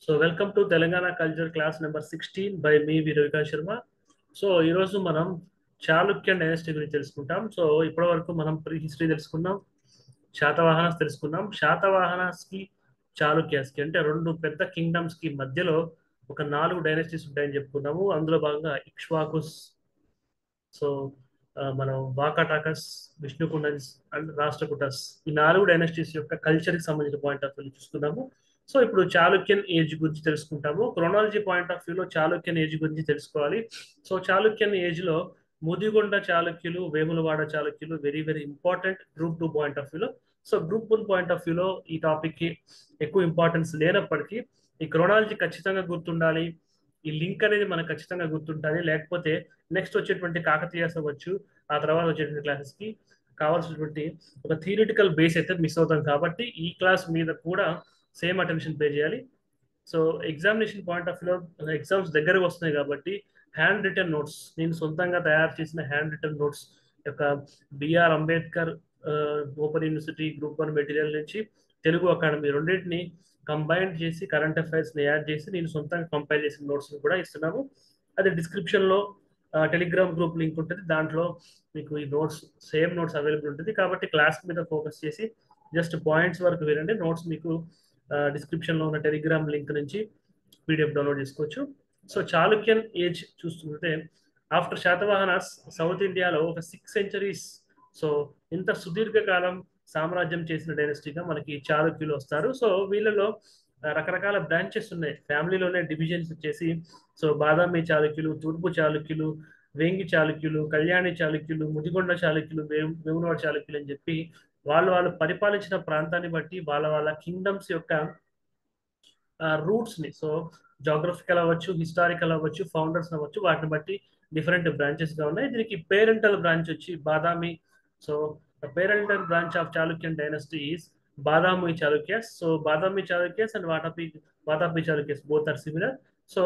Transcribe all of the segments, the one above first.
so welcome to Telangana culture class number sixteen by me Viravika Sharma so ఈరోజు మనం Chalukya dynasty గురించి తెలుసుకుంటాం సో ఇప్పటి వరకు మనం ప్రీ హిస్టరీ తెలుసుకున్నాం శాతవాహనాస్ తెలుసుకున్నాం శాతవాహనాస్ కి చాళుక్యాస్ కి అంటే రెండు పెద్ద కింగ్డమ్స్ కి మధ్యలో ఒక నాలుగు డైనస్టీస్ ఉంటాయని చెప్పుకున్నాము అందులో భాగంగా ఇక్ష్వాకుస్ సో ఆ, మనం వాకాటాకస్ విష్ణుకుండన్స్ అండ్ రాష్ట్రకూటస్ ఈ నాలుగు డైనస్టీస్ యొక్క కల్చర్ కి సంబంధించిన పాయింట్ ఆఫ్ వ్యూ చూసుకున్నాము సో ఇప్పుడు చాళుక్యన్ ఏజ్ గురించి తెలుసుకుంటాము క్రొనాలజీ పాయింట్ ఆఫ్ వ్యూలో చాళుక్యన్ ఏజ్ గురించి తెలుసుకోవాలి సో చాళుక్యన్ ఏజ్ లో ముదిగొండ చాళుక్యులు వేములవాడ చాళుక్యులు very very important group two point of వ్యూలో so group one point of వ్యూలో ఈ టాపిక్ కి ఎక్కువ ఇంపార్టెన్స్ లేనప్పటికీ ఈ క్రొనాలజీ ఖచ్చితంగా గుర్తుండాలి ఈ లింక్ అనేది మనకు ఖచ్చితంగా గుర్తుంటుంది లేకపోతే నెక్స్ట్ వచ్చేటువంటి కాకతీయాస్ అవ్వచ్చు ఆ తర్వాత వచ్చేటువంటి క్లాసెస్ కి కావాల్సినటువంటి ఒక థియరిటికల్ బేస్ అయితే మిస్ అవుతాం కాబట్టి ఈ క్లాస్ మీద కూడా సేమ్ అటెన్షన్ పే చేయాలి సో ఎగ్జామినేషన్ పాయింట్ ఆఫ్ వ్యూలో ఎగ్జామ్స్ దగ్గరకు వస్తున్నాయి కాబట్టి హ్యాండ్ రిటర్న్ నోట్స్ నేను సొంతంగా తయారు చేసిన హ్యాండ్ రిటర్న్ నోట్స్ యొక్క B R Ambedkar open university group one material నుంచి తెలుగు అకాడమీ రెండింటిని కంబైన్ చేసి కరెంట్ అఫైర్స్ ని యాడ్ చేసి నేను సొంతంగా కంపైల్ చేసిన నోట్స్ కూడా ఇస్తున్నాము అది డిస్క్రిప్షన్ లో టెలిగ్రామ్ గ్రూప్ లింక్ ఉంటుంది దాంట్లో మీకు ఈ నోట్స్ సేమ్ నోట్స్ అవైలబుల్ ఉంటుంది కాబట్టి క్లాస్ మీద ఫోకస్ చేసి జస్ట్ పాయింట్స్ వరకు వినండి నోట్స్ మీకు డిస్క్రిప్షన్ లో ఉన్న టెలిగ్రామ్ లింక్ నుంచి పీడిఎఫ్ డౌన్లోడ్ చేసుకోవచ్చు సో చాళుక్యన్ ఏజ్ చూస్తుంటే ఆఫ్టర్ శాతవాహనాస్ సౌత్ ఇండియాలో ఒక సిక్స్ సెంచరీస్ సో ఇంత సుదీర్ఘకాలం సామ్రాజ్యం చేసిన డైనస్టీగా మనకి చాళుక్యులు వస్తారు సో వీళ్ళలో ఆ, రకరకాల బ్రాంచెస్ ఉన్నాయి ఫ్యామిలీలోనే డివిజన్స్ వచ్చేసి సో బాదామి చాళుక్యులు తూర్పు చాళుక్యులు వేంగి చాళుక్యులు కళ్యాణి చాళుక్యులు ముదిగొండ చాళుక్యులు వేము వేములవాడ చాళుక్యులు అని చెప్పి వాళ్ళు వాళ్ళు పరిపాలించిన ప్రాంతాన్ని బట్టి వాళ్ళ వాళ్ళ కింగ్డమ్స్ యొక్క రూట్స్ ని సో జాగ్రఫికల్ అవ్వచ్చు హిస్టారికల్ అవ్వచ్చు ఫౌండర్స్ అవ్వచ్చు వాటిని బట్టి డిఫరెంట్ బ్రాంచెస్ గా ఉన్నాయి దీనికి పేరెంటల్ బ్రాంచ్ వచ్చి Badami so parental branch of Chalukyan dynasty is Badami Chalukyas so Badami Chalukyas and Vatapi Vatapi Chalukyas both are similar so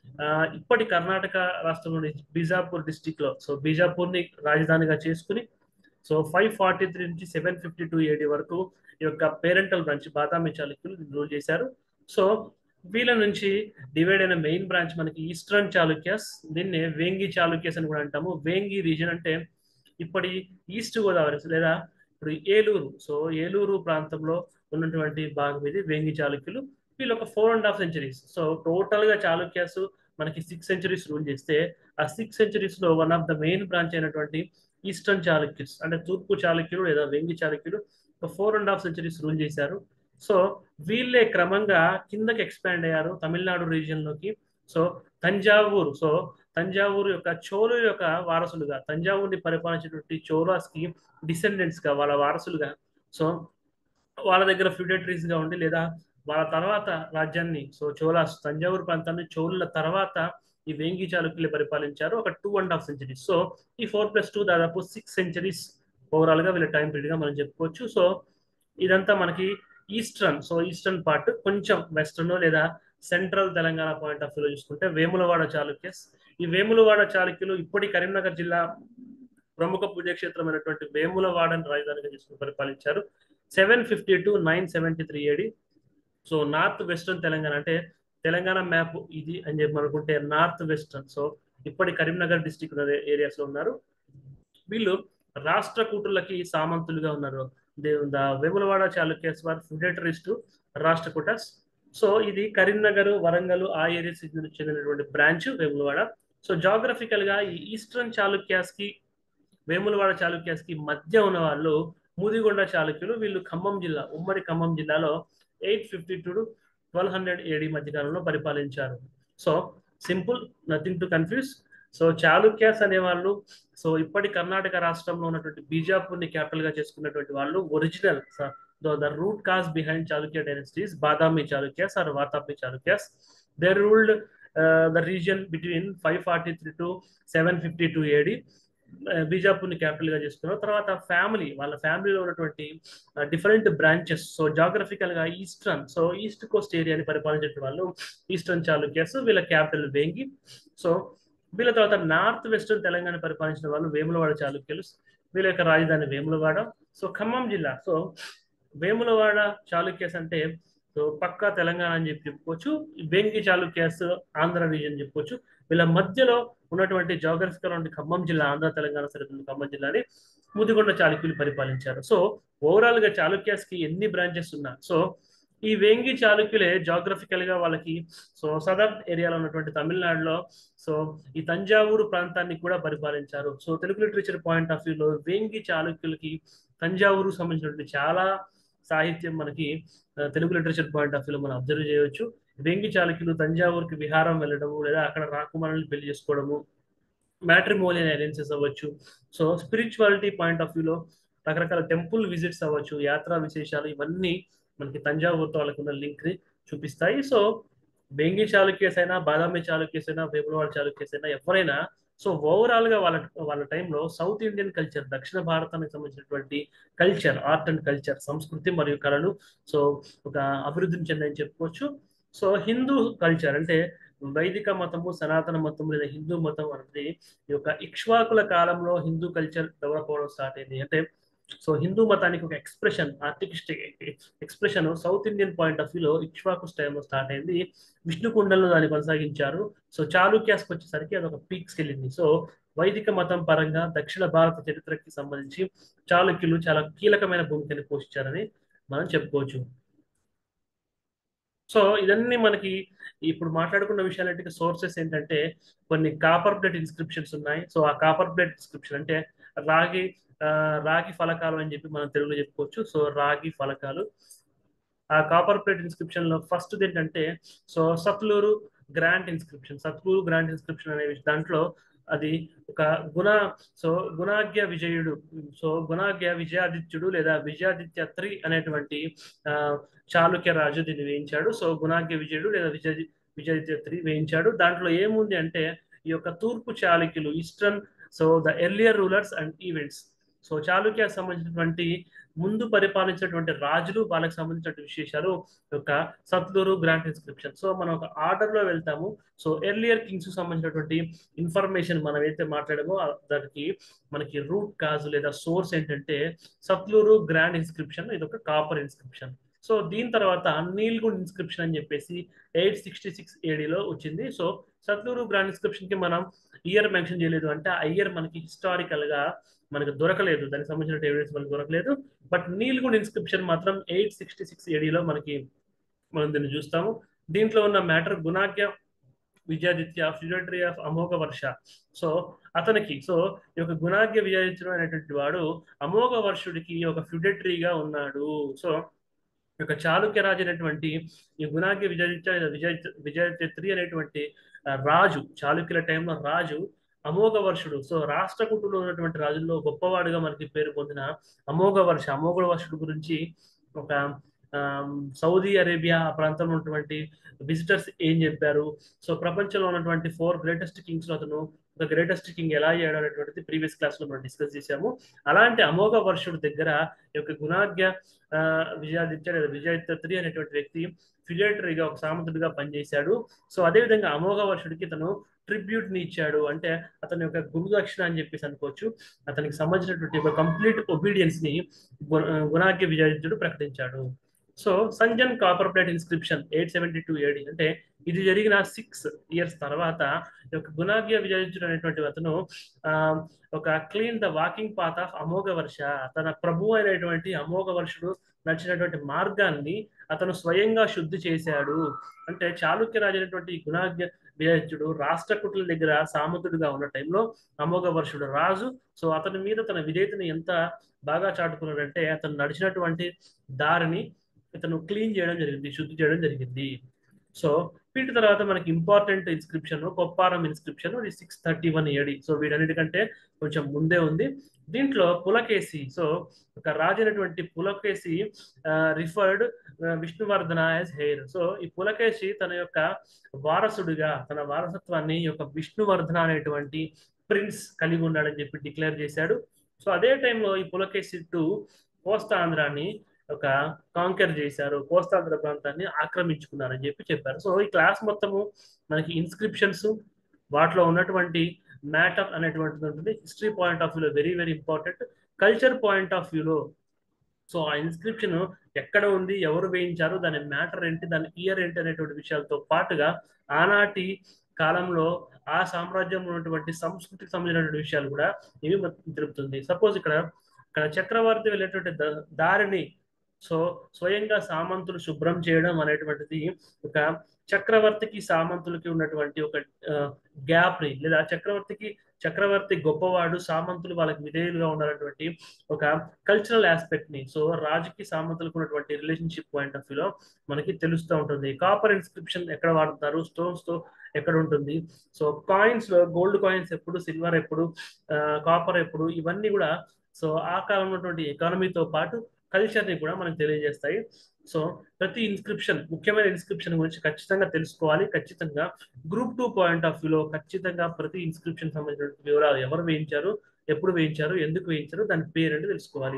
ఇప్పటి కర్ణాటక రాష్ట్రంలోని బీజాపూర్ డిస్టిక్ లో సో బీజాపూర్ ని రాజధానిగా చేసుకుని సో ఫైవ్ ఫార్టీ త్రీ నుంచి సెవెన్ ఫిఫ్టీ టూ ఏడి వరకు ఈ యొక్క పేరెంటల్ బ్రాంచ్ బాదామి చాళుక్యులు రూల్ చేశారు సో వీళ్ళ నుంచి డివైడ్ అయిన మెయిన్ బ్రాంచ్ మనకి ఈస్టర్న్ చాళుక్యస్ దీన్ని వేంగి చాళుక్యస్ అని కూడా అంటాము వేంగి రీజన్ అంటే ఇప్పటి ఈస్ట్ గోదావరి లేదా ఇప్పుడు ఏలూరు సో ఏలూరు ప్రాంతంలో ఉన్నటువంటి భాగం ఇది వేంగి చాళుక్యులు వీళ్ళు ఒక four and half centuries so total గా చాళుక్యాస్ మనకి సిక్స్ సెంచరీస్ రూల్ చేస్తే ఆ సిక్స్ సెంచరీస్ లో one of the main branch అయినటువంటి ఈస్టర్న్ చాళుక్యుస్ అంటే తూర్పు చాళుక్యులు లేదా వెంగి చాళుక్యులు ఒక four and half centuries rule చేశారు సో వీళ్ళే క్రమంగా కిందకి ఎక్స్పాండ్ అయ్యారు తమిళనాడు రీజియన్ లోకి సో తంజావూరు సో తంజావూరు యొక్క చోళు యొక్క వారసులుగా తంజావూరుని పరిపాలించినటువంటి చోళాస్ కి డిసెండెంట్స్ గా వాళ్ళ వారసులుగా సో వాళ్ళ దగ్గర ఫ్యూడేటరీస్ గా ఉండి లేదా వాళ్ళ తర్వాత రాజ్యాన్ని సో చోళాస్ తంజావూరు ప్రాంతాన్ని చోళుల తర్వాత ఈ వేంగి చాళుక్యులు పరిపాలించారు ఒక two and half centuries so ఈ ఫోర్ ప్లస్ టూ దాదాపు సిక్స్ సెంచరీస్ ఓవరాల్ గా వీళ్ళ టైం పీరియడ్ గా మనం చెప్పుకోవచ్చు సో ఇదంతా మనకి ఈస్టర్న్ సో ఈస్టర్న్ పార్ట్ కొంచెం వెస్టర్న్ లేదా సెంట్రల్ తెలంగాణ పాయింట్ ఆఫ్ వ్యూలో చూసుకుంటే వేములవాడ చాళుక్యస్ ఈ వేములవాడ చాళుక్యులు ఇప్పటి కరీంనగర్ జిల్లా ప్రముఖ పుణ్యక్షేత్రమైనటువంటి వేములవాడని రాజధానిగా చేసుకుని పరిపాలించారు seven fifty to nine seventy three AD so north western Telangana అంటే తెలంగాణ మ్యాప్ ఇది అని చెప్పి అనుకుంటే నార్త్ వెస్టర్న్ సో ఇప్పటి కరీంనగర్ డిస్టిక్ ఏరియాస్ లో ఉన్నారు వీళ్ళు రాష్ట్రకూటులకి సామంతులుగా ఉన్నారు ద వేములవాడ చాళుక్యస్ వారు ఫుడేటరీస్ టు రాష్ట్రకూటస్ సో ఇది కరీంనగర్ వరంగల్ ఆ ఏరియాస్ చెందినటువంటి బ్రాంచ్ వేములవాడ సో జాగ్రఫికల్ గా ఈ ఈస్టర్న్ చాళుక్యాస్ కి వేములవాడ చాళుక్యాస్ కి మధ్య ఉన్న వాళ్ళు ముదిగొండ చాళుక్యులు వీళ్ళు ఖమ్మం జిల్లా ఉమ్మడి ఖమ్మం జిల్లాలో eight fifty to twelve hundred AD మధ్యకాలంలో పరిపాలించారు so simple nothing to confuse so Chalukyas అనేవాళ్ళు సో ఇప్పటి కర్ణాటక రాష్ట్రంలో ఉన్నటువంటి బీజాపూర్ ని క్యాపిటల్ గా చేసుకున్నటువంటి వాళ్ళు original the root cause behind Chalukya dynasties Badami Chalukyas are Vatapi Chalukyas they ruled the region between five forty three to seven fifty two AD బీజాపూర్ని క్యాపిటల్ గా చేసుకున్నారు తర్వాత ఫ్యామిలీ వాళ్ళ ఫ్యామిలీలో ఉన్నటువంటి డిఫరెంట్ బ్రాంచెస్ సో జాగ్రఫికల్ గా ఈస్టర్న్ సో ఈస్ట్ కోస్ట్ ఏరియాని పరిపాలించే వాళ్ళు ఈస్టర్న్ చాళుక్యాస్ వీళ్ళ క్యాపిటల్ వేంగి సో వీళ్ళ తర్వాత నార్త్ వెస్టర్న్ తెలంగాణ పరిపాలించిన వాళ్ళు వేములవాడ చాళుక్యులు వీళ్ళ యొక్క రాజధాని వేములవాడ సో ఖమ్మం జిల్లా సో వేములవాడ చాళుక్యస్ అంటే సో పక్కా తెలంగాణ అని చెప్పి చెప్పుకోవచ్చు వేంగి చాళుక్యాస్ ఆంధ్ర రీజన్ చెప్పుకోవచ్చు వీళ్ళ మధ్యలో ఉన్నటువంటి జాగ్రఫికల్ ఉండే ఖమ్మం జిల్లా ఆంధ్ర తెలంగాణ సరిహద్దు ఖమ్మం జిల్లాని ముదిగొండ చాళుక్యులు పరిపాలించారు సో ఓవరాల్ గా చాళుక్యాస్ కి ఎన్ని బ్రాంచెస్ ఉన్నా సో ఈ వేంగి చాళుక్యులే జాగ్రఫికల్ గా వాళ్ళకి సో సదర్న్ ఏరియాలో ఉన్నటువంటి తమిళనాడులో సో ఈ తంజావూరు ప్రాంతాన్ని కూడా పరిపాలించారు so Telugu literature point of వ్యూలో వేంగి చాళుక్యులకి తంజావూరు సంబంధించినటువంటి చాలా సాహిత్యం మనకి తెలుగు లిటరేచర్ పాయింట్ ఆఫ్ వ్యూలో మనం అబ్జర్వ్ చేయవచ్చు వేంగి చాళుక్యులు తంజావూరుకి విహారం వెళ్ళడము లేదా అక్కడ రాకుమారులను పెళ్లి చేసుకోవడము మ్యాట్రిమోనియల్ అలయన్సెస్ అవ్వచ్చు సో స్పిరిచువాలిటీ పాయింట్ ఆఫ్ వ్యూలో రకరకాల టెంపుల్ విజిట్స్ అవ్వచ్చు యాత్రా విశేషాలు ఇవన్నీ మనకి తంజావూరుతో వాళ్ళకున్న లింక్ ని చూపిస్తాయి సో బెంగి చాళుక్యస్ అయినా బాదామి చాళుక్యస్ అయినా వేములవాడ చాళుక్యస్ అయినా ఎవరైనా సో ఓవరాల్ గా వాళ్ళ వాళ్ళ టైంలో సౌత్ ఇండియన్ కల్చర్ దక్షిణ భారతానికి సంబంధించినటువంటి కల్చర్ ఆర్ట్ అండ్ కల్చర్ సంస్కృతి మరియు కళలు సో ఒక అభివృద్ధిని చెందని చెప్పుకోవచ్చు సో హిందూ కల్చర్ అంటే వైదిక మతము సనాతన మతం లేదా హిందూ మతం అనేది ఈ యొక్క ఇక్ష్వాకుల కాలంలో హిందూ కల్చర్ డెవలప్ అవ్వడం స్టార్ట్ అయింది అంటే సో హిందూ మతానికి ఒక expression artistic expression south Indian point of వ్యూలో ఇక్ష్వాకు టైంలో స్టార్ట్ అయింది విష్ణుకుండల్లో దాన్ని కొనసాగించారు సో చాళుక్యాస్కి వచ్చేసరికి అది ఒక పీక్స్కి వెళ్ళింది సో వైదిక మతం పరంగా దక్షిణ భారత చరిత్రకి సంబంధించి చాళుక్యులు చాలా కీలకమైన భూమికని పోషించారని మనం చెప్పుకోవచ్చు సో ఇదన్నీ మనకి ఇప్పుడు మాట్లాడుకున్న విషయాలంటే సోర్సెస్ ఏంటంటే కొన్ని కాపర్ ప్లేట్ ఇన్స్క్రిప్షన్స్ ఉన్నాయి సో ఆ కాపర్ ప్లేట్ ఇన్స్క్రిప్షన్ అంటే రాగి రాగి ఫలకాలు అని చెప్పి మనం తెలుగులో చెప్పుకోవచ్చు సో రాగి ఫలకాలు ఆ కాపర్ ప్లేట్ ఇన్స్క్రిప్షన్ లో ఫస్ట్ ఏంటంటే so Satluru grant inscription Satluru grant inscription అనే దాంట్లో అది ఒక గుణ సో గుణాజ్ఞ విజయుడు సో గుణాజ్ఞ విజయాదిత్యుడు లేదా విజయాదిత్య త్రి అనేటువంటి ఆ చాళుక్య రాజు దీన్ని వేయించాడు సో గుణాజ్ఞ విజయుడు లేదా విజయ విజయాదిత్య త్రి వేయించాడు దాంట్లో ఏముంది అంటే ఈ యొక్క తూర్పు చాళుక్యులు eastern so the earlier rulers and events so Chalukya సంబంధించినటువంటి ముందు పరిపాలించినటువంటి రాజులు వాళ్ళకి సంబంధించిన విశేషాలు యొక్క సత్లూరు గ్రాంట్ ఇన్స్క్రిప్షన్ సో మనం ఒక ఆర్డర్ లో వెళ్తాము సో ఎర్లియర్ కింగ్స్ సంబంధించినటువంటి ఇన్ఫర్మేషన్ మనం ఏదైతే మాట్లాడామో దానికి మనకి రూట్ కాజు లేదా సోర్స్ ఏంటంటే సత్లూరు గ్రాండ్ ఇన్స్క్రిప్షన్ ఇది ఒక కాపర్ ఇన్స్క్రిప్షన్ సో దీని తర్వాత నీల్గుండ్ ఇన్స్క్రిప్షన్ అని చెప్పేసి ఎయిట్ సిక్స్టీ సిక్స్ ఏడీలో వచ్చింది సో సత్లూరు గ్రాండ్ ఇన్స్క్రిప్షన్ కి మనం ఇయర్ మెన్షన్ చేయలేదు అంటే ఆ ఇయర్ మనకి హిస్టారికల్ గా మనకు దొరకలేదు దానికి సంబంధించిన ఎవిడెన్స్ మనకు దొరకలేదు బట్ నీల్గుండ్ ఇన్స్క్రిప్షన్ మాత్రం ఎయిట్ సిక్స్టీ సిక్స్ ఏడీలో మనకి మనం దీన్ని చూస్తాము దీంట్లో ఉన్న matter Gunakhya Vijayaditya feudatory of Amogha Varsha so అతనికి సో ఈ యొక్క గుణాజ్ఞ విజయాదిత్యుడు అనేటువంటి వాడు అమోఘ వర్షుడికి ఒక ఫ్యూడటరీగా ఉన్నాడు సో యొక్క చాళుక్య రాజు అనేటువంటి ఈ గుణాజ్ఞ విజయాదిత్య విజయ విజయత్రి అనేటువంటి రాజు చాళుక్యుల టైంలో రాజు అమోఘ వర్షుడు సో రాష్ట్రకూటులో ఉన్నటువంటి రాజుల్లో గొప్పవాడుగా మనకి పేరు పొందిన అమోఘ వర్ష అమోఘ వర్షుడు గురించి ఒక సౌదీ అరేబియా ఆ ప్రాంతంలో ఉన్నటువంటి విజిటర్స్ ఏం చెప్పారు సో ప్రపంచంలో ఉన్నటువంటి ఫోర్ గ్రేటెస్ట్ కింగ్స్ అతను ఒక గ్రేటెస్ట్ కింగ్ ఎలా అయ్యాడు అనేటువంటిది ప్రీవియస్ క్లాస్ లో మనం డిస్కస్ చేశాము అలాంటి అమోఘ వర్షుడు దగ్గర ఈ యొక్క గుణాజ్ఞ విజయాదిత్య లేదా విజయాదిత్య త్రి అనేటువంటి వ్యక్తి ఫిలేటరీగా ఒక సామంతుడిగా పనిచేశాడు సో అదేవిధంగా అమోఘ వర్షుడికి తను ట్రిబ్యూట్ ని ఇచ్చాడు అంటే అతని యొక్క గురుదక్షిణ అని చెప్పేసి అనుకోవచ్చు అతనికి సంబంధించినటువంటి ఒక కంప్లీట్ ఒబీడియన్స్ ని గుణాగ్య విజయాదిత్యుడు ప్రకటించాడు so Sanjan copper plate inscription eight seventy two AD అంటే ఇది జరిగిన సిక్స్ ఇయర్స్ తర్వాత యొక్క గుణాగ్య విజయాదిత్యుడు అనేటువంటి అతను ఆ ఒక clean the walking path of Amogha Varsha తన ప్రభు అయినటువంటి అమోఘ వర్షుడు నడిచినటువంటి మార్గాన్ని అతను స్వయంగా శుద్ధి చేశాడు అంటే చాళుక్య రాజు అయినటువంటి గుణాజ్ఞ విజయుడు రాష్ట్రకూటుల దగ్గర సామంతుడిగా ఉన్న టైంలో అమోఘ వర్షుడు రాజు సో అతని మీద తన విధేయతని ఎంత బాగా చాటుకున్నాడంటే అతను నడిచినటువంటి దారిని ఇతను క్లీన్ చేయడం జరిగింది శుద్ధి చేయడం జరిగింది సో వీటి తర్వాత మనకి ఇంపార్టెంట్ ఇన్స్క్రిప్షన్ కొప్పారం ఇన్స్క్రిప్షన్ ఇది six thirty one AD so వీటన్నిటికంటే కొంచెం ముందే ఉంది దీంట్లో పులకేసి సో ఒక రాజైనటువంటి Pulakesi referred Vishnuvardhana as heir so ఈ పులకేసి తన యొక్క వారసుడిగా తన వారసత్వాన్ని యొక్క విష్ణువర్ధన అనేటువంటి ప్రిన్స్ కలిగి ఉన్నాడని చెప్పి డిక్లేర్ చేశాడు సో అదే టైంలో ఈ పులకేసి టు కోస్తాంధ్రాన్ని ఒక కాంకర్ చేశారు కోస్తాంధ్ర ప్రాంతాన్ని ఆక్రమించుకున్నారని చెప్పి చెప్పారు సో ఈ క్లాస్ మొత్తము మనకి ఇన్స్క్రిప్షన్స్ వాటిలో ఉన్నటువంటి మ్యాటర్ అనేటువంటిది ఉంటుంది హిస్టరీ పాయింట్ ఆఫ్ వ్యూలో very very important culture point of వ్యూలో సో ఆ ఇన్స్క్రిప్షన్ ఎక్కడ ఉంది ఎవరు వేయించారు దాని మ్యాటర్ ఏంటి దాని ఇయర్ ఏంటి అనేటువంటి విషయాలతో పాటుగా ఆనాటి కాలంలో ఆ సామ్రాజ్యంలో ఉన్నటువంటి సంస్కృతికి సంబంధించినటువంటి విషయాలు కూడా ఇవి మనకు తెలుపుతుంది సపోజ్ ఇక్కడ ఇక్కడ చక్రవర్తి వెళ్ళేటువంటి ద- దారిని సో స్వయంగా సామంతులు శుభ్రం చేయడం అనేటువంటిది ఒక చక్రవర్తికి సామంతులకి ఉన్నటువంటి ఒక గ్యాప్ ని లేదా చక్రవర్తికి చక్రవర్తి గొప్పవాడు సామంతులు వాళ్ళకి విధేయులుగా ఉండాలన్నటువంటి ఒక కల్చరల్ ఆస్పెక్ట్ ని సో రాజుకి సామంతులకు ఉన్నటువంటి రిలేషన్షిప్ పాయింట్ ఆఫ్ వ్యూలో మనకి తెలుస్తూ ఉంటుంది కాపర్ ఇన్స్క్రిప్షన్ ఎక్కడ వాడుతారు స్టోన్స్ తో ఎక్కడ ఉంటుంది సో కాయిన్స్ లో గోల్డ్ కాయిన్స్ ఎప్పుడు సిల్వర్ ఎప్పుడు కాపర్ ఎప్పుడు ఇవన్నీ కూడా సో ఆ కాలంలో ఉన్నటువంటి ఎకానమీతో పాటు కల్చర్ ని కూడా మనకు తెలియజేస్తాయి సో ప్రతి ఇన్స్క్రిప్షన్ ముఖ్యమైన ఇన్స్క్రిప్షన్ గురించి ఖచ్చితంగా తెలుసుకోవాలి ఖచ్చితంగా గ్రూప్ టూ పాయింట్ ఆఫ్ వ్యూలో ఖచ్చితంగా ప్రతి ఇన్స్క్రిప్షన్ సంబంధించిన వివరాలు ఎవరు వేయించారు ఎప్పుడు వేయించారు ఎందుకు వేయించారు దాని పేరు అంటే తెలుసుకోవాలి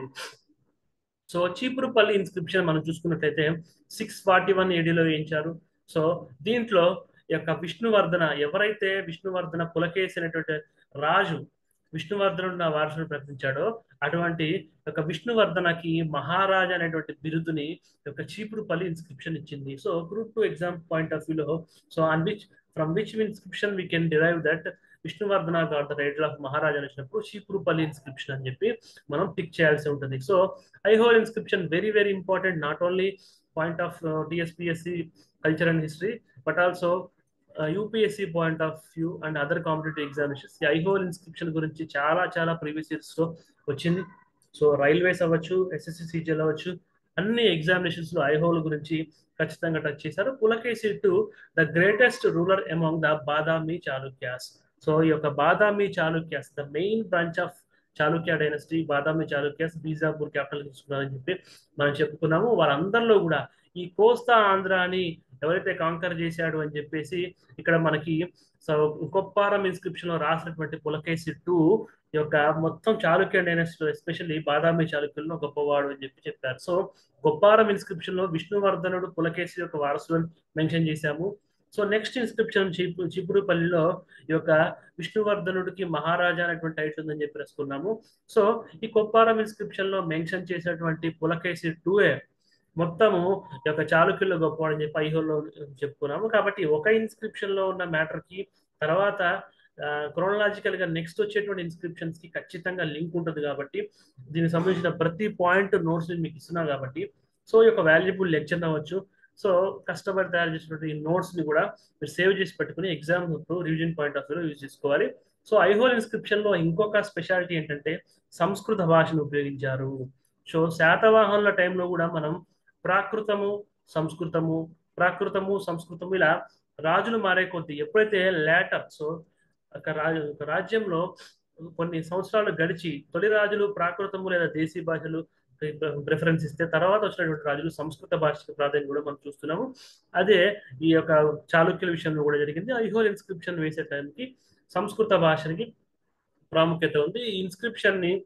సో చీపురుపల్లి ఇన్స్క్రిప్షన్ మనం చూసుకున్నట్లయితే సిక్స్ ఫార్టీ వన్ ఏడీలో వేయించారు సో దీంట్లో ఈ యొక్క విష్ణువర్ధన ఎవరైతే విష్ణువర్ధన పులకేసినటువంటి రాజు విష్ణువర్ధనుడు వారసుడు ప్రకటించాడో అటువంటి యొక్క విష్ణువర్ధనకి మహారాజా అనేటువంటి బిరుదుని యొక్క చీపురుపల్లి ఇన్స్క్రిప్షన్ ఇచ్చింది so group two exam point of వ్యూలో so on which from which inscription we can derive that Vishnuvardhana got the title of Maharaja వచ్చినప్పుడు చీపురుపల్లి ఇన్స్క్రిప్షన్ అని చెప్పి మనం పిక్ చేయాల్సి ఉంటుంది so Aihole inscription very very important not only point of TSPSC culture and history but also UPSC point of view and other competitive examinations ఈ Aihole inscription గురించి చాలా చాలా ప్రీవియస్ ఇయర్స్ లో వచ్చింది సో రైల్వేస్ అవ్వచ్చు ఎస్ఎస్సి సీజీఎల్ అవ్వచ్చు అన్ని ఎగ్జామినేషన్స్ లో ఐహోల్ గురించి ఖచ్చితంగా టచ్ చేశారు Pulakesi two the greatest ruler among the Badami Chalukyas so ఈ యొక్క Badami Chalukyas the main branch of Chalukya dynasty Badami Chalukyas Bijapur capital తీసుకున్నారని చెప్పి మనం చెప్పుకున్నాము వారందరిలో కూడా ఈ కోస్తా ఆంధ్రాని ఎవరైతే కాంకర్ చేశాడు అని చెప్పేసి ఇక్కడ మనకి సో కొప్పారం ఇన్స్క్రిప్షన్ లో రాసినటువంటి పులకేసి టూ యొక్క మొత్తం చాళుక్య డైనస్టీలో ఎస్పెషల్లీ బాదామి చాళుక్యులను గొప్పవాడు అని చెప్పి చెప్పారు సో కొప్పారం ఇన్స్క్రిప్షన్ లో విష్ణువర్ధనుడు పులకేసి యొక్క వారసుడు మెన్షన్ చేశాము సో నెక్స్ట్ ఇన్స్క్రిప్షన్ చీపు చీపురుపల్లిలో ఈ యొక్క విష్ణువర్ధనుడికి మహారాజా అనేటువంటి టైటిల్ ఉందని చెప్పి రాసుకున్నాము సో ఈ కొప్పారం ఇన్స్క్రిప్షన్ లో మెన్షన్ చేసినటువంటి పులకేసి టూఏ మొత్తము ఈ యొక్క చాళుక్యుల్లో గొప్పవాడని చెప్పి ఐహోల్లో చెప్పుకున్నాము కాబట్టి ఒక ఇన్స్క్రిప్షన్ లో ఉన్న మ్యాటర్ కి తర్వాత క్రోనలాజికల్ గా నెక్స్ట్ వచ్చేటువంటి ఇన్స్క్రిప్షన్స్ కి ఖచ్చితంగా లింక్ ఉంటుంది కాబట్టి దీనికి సంబంధించిన ప్రతి పాయింట్ నోట్స్ మీకు ఇస్తున్నా కాబట్టి సో ఈ యొక్క వాల్యుబుల్ లెక్చర్ అవ్వచ్చు సో కష్టపడి తయారు చేసినటువంటి ఈ నోట్స్ ని కూడా మీరు సేవ్ చేసి పెట్టుకుని exam revision point of view use చేసుకోవాలి సో ఐహోల్ ఇన్స్క్రిప్షన్ లో ఇంకొక స్పెషాలిటీ ఏంటంటే సంస్కృత భాషను ఉపయోగించారు సో శాతవాహనుల టైంలో కూడా మనం ప్రాకృతము సంస్కృతము ప్రాకృతము సంస్కృతము ఇలా రాజులు మారే కొద్దీ ఎప్పుడైతే లేటర్ సో ఒక రాజు ఒక రాజ్యంలో కొన్ని సంవత్సరాలు గడిచి తొలి రాజులు ప్రాకృతము లేదా దేశీ భాషలు ప్రిఫరెన్స్ ఇస్తే తర్వాత వచ్చినటువంటి రాజులు సంస్కృత భాషకు ప్రాధాన్యత కూడా మనం చూస్తున్నాము అదే ఈ యొక్క చాళుక్యుల విషయంలో కూడా జరిగింది ఐహోల్ ఇన్స్క్రిప్షన్ వేసే టైంకి సంస్కృత భాషకి ప్రాముఖ్యత ఉంది ఈ ఇన్స్క్రిప్షన్ ని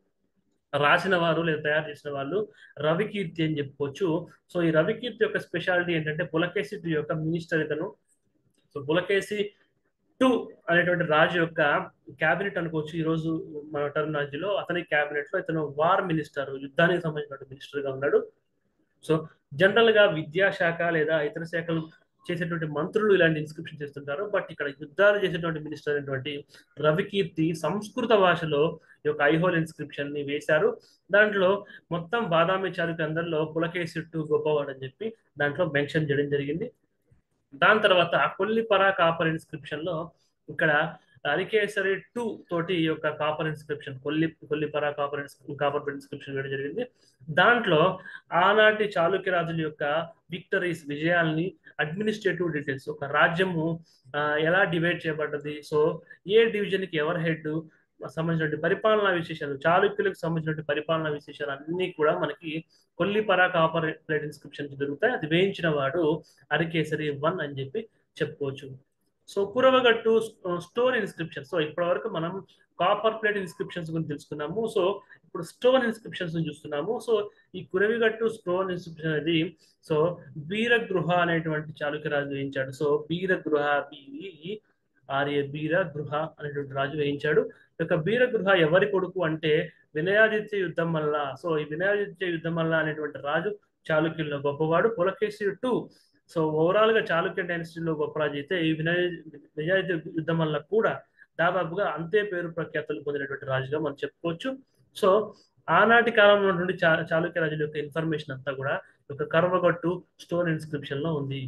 రాసిన వారు లేదా తయారు చేసిన వాళ్ళు రవికీర్తి అని చెప్పుకోవచ్చు సో ఈ రవికీర్తి యొక్క స్పెషాలిటీ ఏంటంటే పులకేసి టూ యొక్క మినిస్టర్ ఇతను సో పులకేసి టూ అనేటువంటి రాజు యొక్క క్యాబినెట్ అనుకోవచ్చు ఈ రోజు మన టర్మినాలజీలో అతని క్యాబినెట్ లో ఇతను వార్ మినిస్టర్ యుద్ధానికి సంబంధించిన మినిస్టర్ గా ఉన్నాడు సో జనరల్ గా విద్యాశాఖ లేదా ఇతర శాఖలు చేసేటువంటి మంత్రులు ఇలాంటి ఇన్స్క్రిప్షన్ చేస్తుంటారు బట్ ఇక్కడ యుద్ధాలు చేసేటువంటి మినిస్టర్ అయినటువంటి రవికీర్తి సంస్కృత భాషలో ఈ యొక్క ఐహోల్ ఇన్స్క్రిప్షన్ ని వేశారు దాంట్లో మొత్తం బాదామి చారుకి అందరిలో పులకేసిట్టు గొప్పవాడు అని చెప్పి దాంట్లో మెన్షన్ చేయడం జరిగింది దాని తర్వాత కొల్లిపరా కాపర్ ఇన్స్క్రిప్షన్ లో ఇక్కడ అరికేసరి టూ తోటి ఈ యొక్క కాపర్ ఇన్స్క్రిప్షన్ కొల్లి కొల్లిపరా కాపర్ కాపర్ ఇన్స్క్రిప్షన్ వేయడం జరిగింది దాంట్లో ఆనాటి చాళుక్య రాజుల యొక్క విక్టరీస్ విజయాల్ని అడ్మినిస్ట్రేటివ్ డీటెయిల్స్ ఒక రాజ్యము ఎలా డివైడ్ చేయబడ్డది సో ఏ డివిజన్ కి ఎవర్ హెడ్ సంబంధించిన పరిపాలనా విశేషాలు చాళుక్యులకు సంబంధించిన పరిపాలనా విశేషాలు అన్ని కూడా మనకి కొల్లిపరా కాపర్ ప్లేట్ ఇన్స్క్రిప్షన్ దొరుకుతాయి అది వేయించిన వాడు అరికేసరి వన్ అని చెప్పి చెప్పుకోవచ్చు so Kuravagattu stone inscription so ఇప్పటి వరకు మనం కాపర్ ప్లేట్ ఇన్స్క్రిప్షన్స్ గురించి తెలుసుకున్నాము సో ఇప్పుడు స్టోన్ ఇన్స్క్రిప్షన్స్ చూస్తున్నాము సో ఈ కురవిగట్టు స్టోన్ ఇన్స్క్రిప్షన్ అనేది సో బీరగృహ అనేటువంటి చాళుక్య రాజు వేయించాడు సో బీరగృహ బిఈ ఆర్ఏ బీర గృహ అనేటువంటి రాజు వేయించాడు యొక్క వీరగృహ ఎవరి కొడుకు అంటే వినయాదిత్య యుద్ధం వల్ల సో ఈ వినయాదిత్య యుద్ధం వల్ల అనేటువంటి రాజు చాళుక్యుల్లో గొప్పవాడు పులకేశి టూ సో ఓవరాల్ గా చాళుక్య డైనస్టీలో గొప్ప రాజు అయితే ఈ వినయ వినయాదిత్య యుద్ధం వల్ల కూడా దాదాపుగా అంతే పేరు ప్రఖ్యాతులు పొందినటువంటి రాజుగా మనం చెప్పుకోవచ్చు సో ఆనాటి కాలంలో ఉన్నటువంటి చా చాళుక్య రాజుల యొక్క ఇన్ఫర్మేషన్ అంతా కూడా ఒక కర్వగట్టు స్టోన్ ఇన్స్క్రిప్షన్ లో ఉంది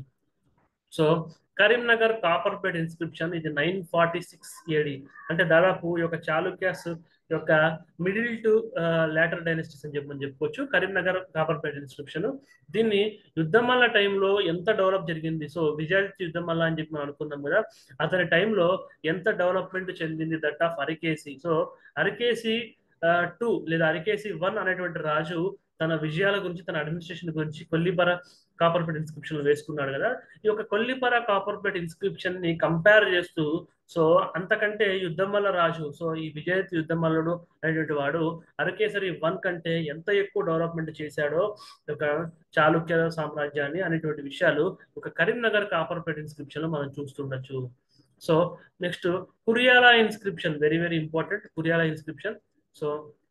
సో కరీంనగర్ కాపర్పేట్ ఇన్స్క్రిప్షన్ ఇది నైన్ ఫార్టీ సిక్స్ ఏడి అంటే దాదాపు ఈ యొక్క చాళుక్యాస్ యొక్క మిడిల్ టు లేటర్ డైనస్టీస్ అని చెప్పని చెప్పుకోవచ్చు కరీంనగర్ కాపర్పేట్ ఇన్స్క్రిప్షన్ దీన్ని యుద్ధం వల్ల టైంలో ఎంత డెవలప్ జరిగింది సో విజయాదిత్య యుద్ధం వల్ల అని చెప్పి మనం అనుకున్నాం కదా అతని టైంలో ఎంత డెవలప్మెంట్ చెందింది that of Arikesi so Arikesi two లేదా అరికేసి వన్ అనేటువంటి రాజు తన విజయాల గురించి తన అడ్మినిస్ట్రేషన్ గురించి కొల్లిపర కాపర్పేట్ ఇన్స్క్రిప్షన్ వేసుకున్నాడు కదా ఈ యొక్క కొల్లిపర కాపర్పేట్ ఇన్స్క్రిప్షన్ ని కంపేర్ చేస్తూ సో అంతకంటే యుద్ధం వల్ల రాజు సో ఈ విజయత్ యుద్ధం వల్లడు అనేటువంటి వాడు అరకేసరి వన్ కంటే ఎంత ఎక్కువ డెవలప్మెంట్ చేశాడో ఒక చాళుక్య సామ్రాజ్యాన్ని అనేటువంటి విషయాలు ఒక కరీంనగర్ కాపర్పేట్ ఇన్స్క్రిప్షన్ లో మనం చూస్తుండొచ్చు so next Kuriyala inscription very very important Kuriyala inscription so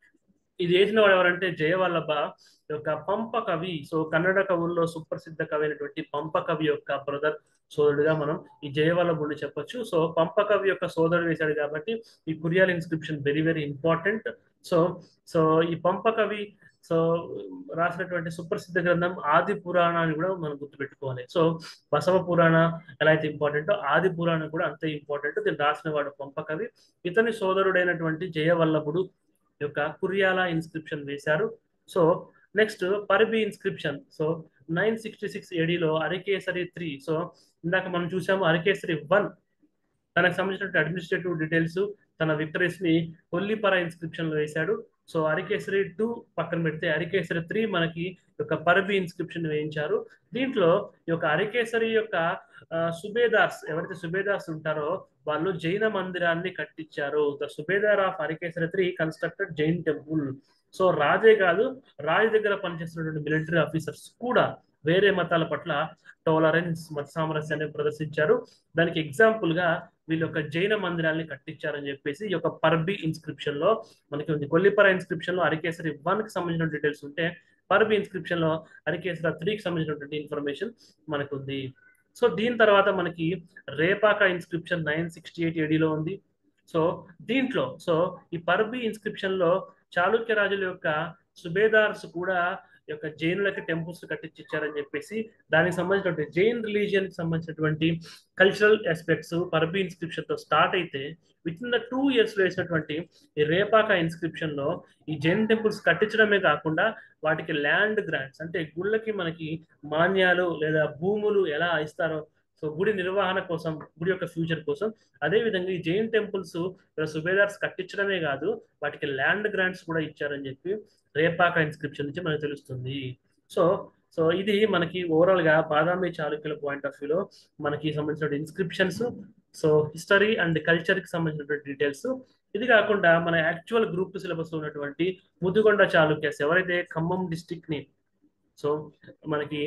ఇది వేసిన వాడు ఎవరంటే జయవల్లభ యొక్క పంప కవి సో కన్నడ కవుల్లో సుప్రసిద్ధ కవి అయినటువంటి పంప కవి యొక్క బ్రదర్ సోదరుడిగా మనం ఈ జయవల్లభుడిని చెప్పొచ్చు సో పంప కవి యొక్క సోదరుడు వేశాడు కాబట్టి ఈ Kuriyala inscription very very important so so ఈ పంప కవి సో రాసినటువంటి సుప్రసిద్ధ గ్రంథం ఆది పురాణాన్ని కూడా మనం గుర్తుపెట్టుకోవాలి సో బసవ పురాణ ఎలా అయితే ఇంపార్టెంటో ఆది పురాణం కూడా అంతే ఇంపార్టెంట్ దీన్ని రాసిన వాడు పంప కవి ఇతని సోదరుడైనటువంటి జయవల్లభుడు యొక్క కురియాల ఇన్స్క్రిప్షన్ వేశారు so next Parbi inscription so nine sixty six ఏడీలో అరికేసరి త్రీ సో ఇందాక మనం చూసాము అరికేసరి వన్ తనకు సంబంధించిన అడ్మినిస్ట్రేటివ్ డీటెయిల్స్ తన విక్టరీస్ ని కొల్లిపర ఇన్స్క్రిప్షన్ లో వేశాడు సో అరికేసరి టూ పక్కన పెడితే అరికేసరి త్రీ మనకి యొక్క పర్బి ఇన్స్క్రిప్షన్ వేయించారు దీంట్లో ఈ యొక్క అరికేసరి యొక్క సుబేదార్స్ ఎవరైతే సుబేదార్స్ ఉంటారో వాళ్ళు జైన మందిరాన్ని కట్టించారు the subedar of Arikesari three constructed Jain temple so రాజే కాదు రాజు దగ్గర పనిచేస్తున్నటువంటి మిలిటరీ ఆఫీసర్స్ కూడా వేరే మతాల పట్ల టాలరెన్స్ మత సామరస్యాన్ని ప్రదర్శించారు దానికి ఎగ్జాంపుల్ గా వీళ్ళు యొక్క జైన మందిరాల్ని కట్టించారని చెప్పేసి ఈ యొక్క పర్బి ఇన్స్క్రిప్షన్ లో మనకి ఉంది కొల్లిపర ఇన్స్క్రిప్షన్ లో అరికేసరి వన్ కి సంబంధించిన డీటెయిల్స్ ఉంటే పర్బి ఇన్స్క్రిప్షన్ లో అరికేసరి త్రీకి సంబంధించినటువంటి ఇన్ఫర్మేషన్ మనకు ఉంది సో దీని తర్వాత మనకి Repaka inscription nine sixty eight ఏడీలో ఉంది సో దీంట్లో సో ఈ పర్బి ఇన్స్క్రిప్షన్ లో చాళుక్య రాజుల యొక్క సుబేదార్స్ కూడా యొక్క జైనులకి టెంపుల్స్ కట్టించారని చెప్పేసి దానికి సంబంధించినటువంటి జైన్ రిలీజియన్ కి సంబంధించినటువంటి కల్చరల్ ఆస్పెక్ట్స్ పర్బి ఇన్స్క్రిప్షన్ తో స్టార్ట్ అయితే with in the two years వేసినటువంటి ఈ రేపాక ఇన్స్క్రిప్షన్ లో ఈ జైన్ టెంపుల్స్ కట్టించడమే కాకుండా వాటికి ల్యాండ్ గ్రాంట్స్ అంటే గుళ్ళకి మనకి మాన్యాలు లేదా భూములు ఎలా ఇస్తారో సో గుడి నిర్వహణ కోసం గుడి యొక్క ఫ్యూచర్ కోసం అదే విధంగా ఈ జైన్ టెంపుల్స్ సుబేదార్స్ కట్టించడమే కాదు వాటికి ల్యాండ్ గ్రాంట్స్ కూడా ఇచ్చారని చెప్పి రేపాక ఇన్స్క్రిప్షన్ నుంచి మనకు తెలుస్తుంది సో సో ఇది మనకి ఓవరాల్ గా బాదామి చాళుక్యుల పాయింట్ ఆఫ్ వ్యూలో మనకి సంబంధించిన inscriptions so history and culture కి సంబంధించినటువంటి డీటెయిల్స్ ఇది కాకుండా మన యాక్చువల్ గ్రూప్ సిలబస్ ఉన్నటువంటి ముదుగొండ చాళుక్యస్ ఎవరైతే ఖమ్మం డిస్టిక్ ని సో మనకి